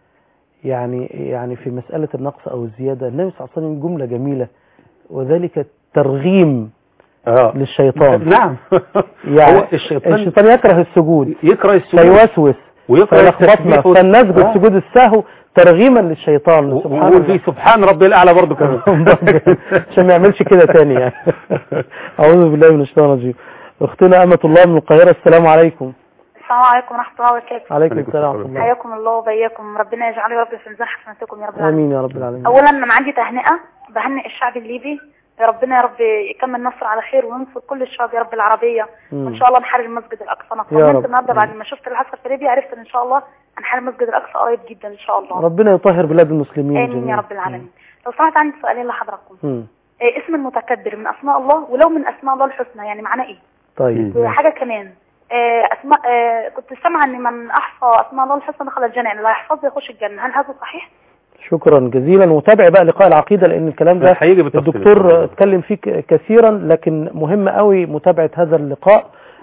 S2: يعني يعني في مسألة النقص أو الزيادة النبي صلى الله عليه وسلم جملة جميلة وذلك ترغيم
S3: اه
S2: للشيطان
S3: نعم
S2: يعني
S3: هو الشيطان
S2: الشيطان يكره السجود
S3: يقرا السجود
S2: فيوسوس
S3: ويقرا
S2: فيلخبطنا
S3: التسبيح و-
S2: فلنسجد
S3: آه.
S2: سجود السهو ترغيما للشيطان
S3: و-
S2: سبحان
S3: وفي
S2: الله
S3: سبحان ربي الاعلى برضه كمان
S2: عشان ما يعملش كده تاني يعني أعوذ بالله من الشيطان الرجيم أختنا أمة الله من القاهرة السلام عليكم
S7: السلام عليكم ورحمة الله وبركاته
S2: عليكم
S3: عليكم
S2: السلام
S3: السلام.
S2: ورحمة الله
S7: حياكم الله وبياكم ربنا يجعله يا رب في ميزان حسناتكم يا رب العالمين
S2: آمين يا رب العالمين
S7: اولا انا عندي تهنئة بهنئ الشعب الليبي يا ربنا يا رب يكمل نصر على خير وينصر كل الشعب يا رب العربية
S2: مم.
S7: وان شاء الله نحرر المسجد الاقصى انا
S2: يا رب.
S7: طمنت النهارده بعد ما شفت اللي حصل في ليبيا عرفت ان ان شاء الله هنحرر المسجد الاقصى قريب جدا ان شاء الله
S2: ربنا يطهر بلاد المسلمين
S7: امين يا
S2: جميعا
S7: رب العالمين لو سمحت عندي سؤالين لحضراتكم
S2: مم.
S7: إيه اسم المتكبر من اسماء الله ولو من اسماء الله الحسنى يعني معناه ايه
S2: طيب
S7: وحاجة كمان آه، اسماء آه، كنت سامعه ان من احصى اسماء الله الحسنى دخل الجنه يعني اللي يحفظها يخش الجنه هل هذا صحيح
S2: شكرا جزيلا وتابع بقى لقاء العقيدة لأن الكلام ده
S3: هيجي بالتفصيل إن شاء
S2: الدكتور
S3: الله.
S2: اتكلم فيه ك- كثيرا لكن مهم قوي متابعة هذا اللقاء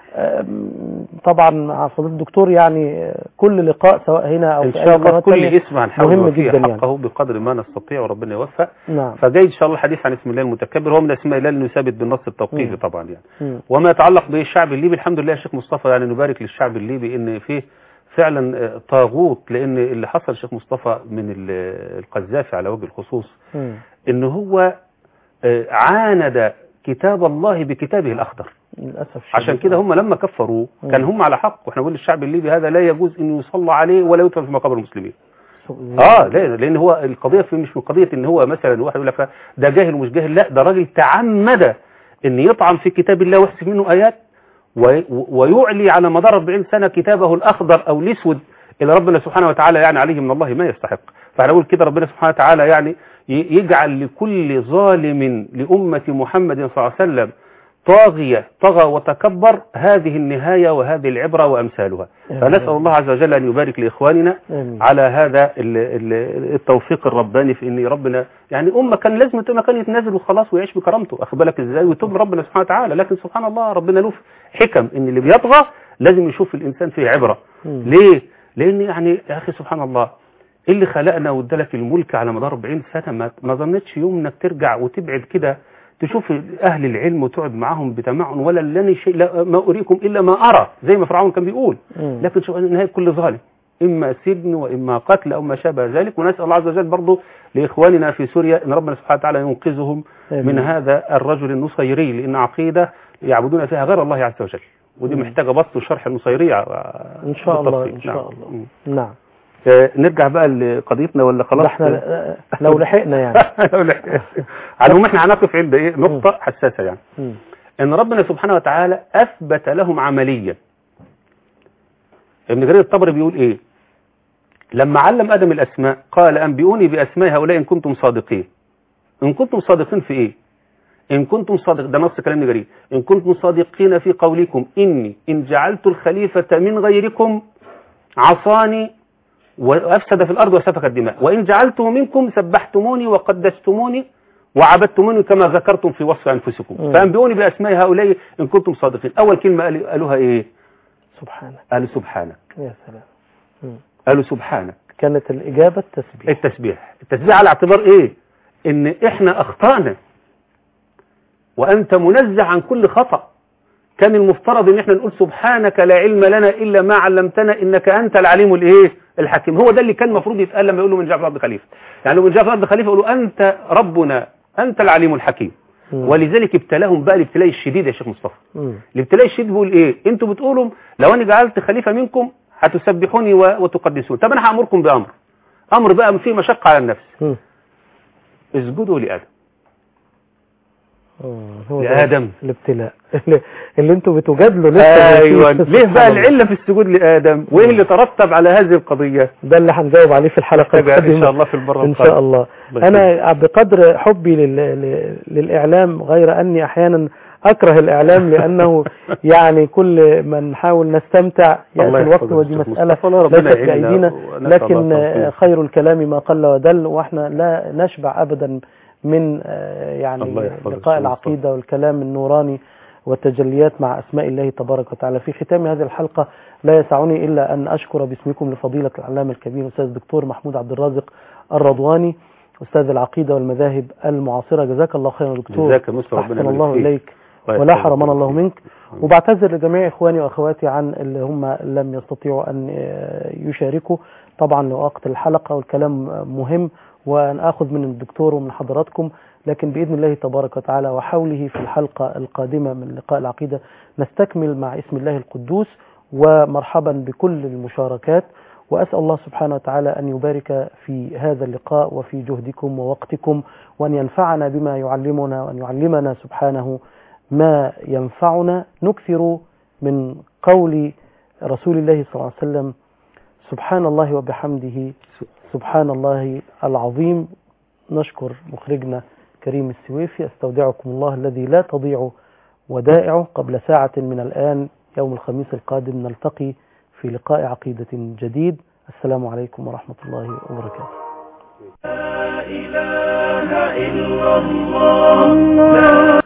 S2: أم، طبعا مع فضيلة الدكتور يعني آه، كل لقاء سواء هنا أو
S3: ان
S2: في
S3: شاء
S2: أي
S3: الله
S2: قناة
S3: كل
S2: تانية
S3: اسم هنحاول
S2: مهم
S3: نوفيه
S2: جدا يعني
S3: حقه بقدر ما نستطيع وربنا يوفق
S2: نعم
S3: فجاي ان شاء الله الحديث عن اسم الله المتكبر هو من اسماء الله اللي ثابت بالنص التوقيفي
S2: مم.
S3: طبعا يعني
S2: مم.
S3: وما يتعلق بالشعب الليبي الحمد لله يا شيخ مصطفى يعني نبارك للشعب الليبي ان فيه فعلا آه، طاغوت لان اللي حصل الشيخ مصطفى من ال- القذافي على وجه الخصوص
S2: مم.
S3: ان هو آه، عاند كتاب الله بكتابه الاخضر
S2: للأسف الشديد.
S3: عشان كده هم لما كفروه
S2: مم.
S3: كان هم على حق واحنا بنقول للشعب الليبي هذا لا يجوز ان يصلى عليه ولا يدفن في مقابر المسلمين
S2: سب-
S3: اه لا لان هو القضيه في مش من قضيه ان هو مثلا واحد يقول لك ده جاهل ومش جاهل لا ده راجل تعمد ان يطعن في كتاب الله ويحذف منه ايات وي- ويعلي على مدار 40 سنه كتابه الاخضر او الاسود اللي ربنا سبحانه وتعالى يعني عليه من الله ما يستحق فاحنا نقول كده ربنا سبحانه وتعالى يعني ي- يجعل لكل ظالم لامه محمد صلى الله عليه وسلم طاغية طغى وتكبر هذه النهاية وهذه العبرة وأمثالها
S2: آمين.
S3: فنسأل الله عز وجل أن يبارك لإخواننا
S2: آمين.
S3: على هذا ال- ال- التوفيق الرباني في ان ربنا يعني امه كان لازم تبقى كان يتنازل وخلاص ويعيش بكرامته اخد بالك ازاي ويتوب ربنا سبحانه وتعالى لكن سبحان الله ربنا له حكم ان اللي بيطغى لازم يشوف الانسان فيه عبره
S2: مم.
S3: ليه لان يعني يا اخي سبحان الله اللي خلقنا وادالك الملك على مدار 40 سنه ما ما ظنتش يوم انك ترجع وتبعد كده تشوف اهل العلم وتقعد معاهم بتمعن ولا لني شيء لا ما اريكم الا ما ارى زي ما فرعون كان بيقول
S2: مم.
S3: لكن شوف نهايه كل ظالم اما سجن واما قتل او ما شابه ذلك ونسال الله عز وجل برضه لاخواننا في سوريا ان ربنا سبحانه وتعالى ينقذهم
S2: آمين.
S3: من هذا الرجل النصيري لان عقيده يعبدون فيها غير الله عز وجل ودي
S2: مم.
S3: محتاجه بسط وشرح النصيرية
S2: إن شاء الله
S3: بالتفصيل.
S2: إن شاء
S3: نعم.
S2: الله
S3: مم.
S2: نعم
S3: آه، نرجع بقى لقضيتنا ولا خلاص
S2: ده احنا آه، لو لحقنا يعني
S3: لو لحق- على العموم احنا هنقف عند ايه نقطه حساسه يعني
S2: مم.
S3: ان ربنا سبحانه وتعالى اثبت لهم عمليا ابن جرير الطبري بيقول ايه لما علم ادم الاسماء قال انبئوني باسماء هؤلاء ان كنتم صادقين ان كنتم صادقين في ايه ان كنتم صادق ده نص كلام ابن جرير ان كنتم صادقين في قولكم اني ان جعلت الخليفه من غيركم عصاني وأفسد في الأرض وسفك الدماء وإن جعلته منكم سبحتموني وقدستموني وعبدتموني كما ذكرتم في وصف أنفسكم
S2: مم.
S3: فأنبئوني بأسماء هؤلاء إن كنتم صادقين أول كلمة قال- قالوها إيه
S2: سبحانك
S3: قالوا سبحانك
S2: يا سلام مم.
S3: قالوا سبحانك
S2: كانت الإجابة التسبيح
S3: التسبيح التسبيح على اعتبار ايه ان احنا اخطأنا وانت منزه عن كل خطأ كان المفترض ان احنا نقول سبحانك لا علم لنا الا ما علمتنا انك انت العليم الايه الحكيم هو ده اللي كان المفروض يتقال لما يقولوا من جعفر عبد خليفه يعني لو من جعفر عبد خليفه يقولوا انت ربنا انت العليم الحكيم
S2: مم.
S3: ولذلك ابتلاهم بقى الابتلاء الشديد يا شيخ مصطفى
S2: مم.
S3: الابتلاء الشديد بيقول ايه انتوا بتقولوا لو انا جعلت خليفه منكم هتسبحوني و- وتقدسون طب انا هامركم بامر امر بقى فيه مشقه على النفس
S2: مم.
S3: اسجدوا لادم
S2: مم. هو ده
S3: لآدم.
S2: الابتلاء اللي, اللي انتوا بتجادلوا لسه
S3: ايوه
S2: فيه.
S3: ليه بقى
S2: سبحان الله.
S3: العله في السجود لادم وايه اللي ترتب على هذه القضيه
S2: ده اللي هنجاوب عليه في الحلقة
S3: ان
S2: القادمة
S3: شاء الله في المره
S2: إن شاء
S3: القادمة.
S2: الله
S3: الله
S2: أنا بقدر حبي لل... ل- للإعلام غير أني أحيانا أكره الإعلام لأنه يعني كل ما نحاول نستمتع
S3: الله
S2: يأتي الوقت
S3: يحفظك
S2: ودي
S3: يا شيخ
S2: مسألة
S3: مصطفى. الله ربنا
S2: ليست
S3: يعيننا
S2: بأيدينا
S3: ونسأل
S2: لكن
S3: الله التوفيق.
S2: خير الكلام ما قل ودل وإحنا لا نشبع أبدا من آه، يعني
S3: الله يحفظك يا
S2: لقاء
S3: شيخ
S2: العقيدة والكلام النوراني والتجليات مع أسماء الله تبارك وتعالى في ختام هذه الحلقة لا يسعني إلا أن أشكر باسمكم لفضيلة العلامة الكبير أستاذ الدكتور محمود عبد الرازق الرضواني أستاذ العقيدة والمذاهب المعاصرة جزاك الله خيرا يا دكتور
S3: جزاك يا مصطفى ربنا
S2: أحسن
S3: يبارك
S2: الله
S3: فيك.
S2: إليك
S3: الله
S2: ولا
S3: يحفظك.
S2: حرمنا الله منك وبعتذر لجميع إخواني وأخواتي عن اللي هم لم يستطيعوا أن آه، يشاركوا طبعا لوقت الحلقة والكلام مهم وأن أخذ من الدكتور ومن حضراتكم لكن بإذن الله تبارك وتعالى وحوله في الحلقة القادمة من لقاء العقيدة نستكمل مع اسم الله القدوس ومرحبا بكل المشاركات وأسأل الله سبحانه وتعالى أن يبارك في هذا اللقاء وفي جهدكم ووقتكم وأن ينفعنا بما يعلمنا وأن يعلمنا سبحانه ما ينفعنا نكثر من قول رسول الله صلى الله عليه وسلم سبحان الله وبحمده سبحان الله العظيم نشكر مخرجنا كريم السويفي استودعكم الله الذي لا تضيع ودائعه قبل ساعة من الآن يوم الخميس القادم نلتقي في لقاء عقيدة جديد السلام عليكم ورحمة الله وبركاته
S1: إله إلا الله لا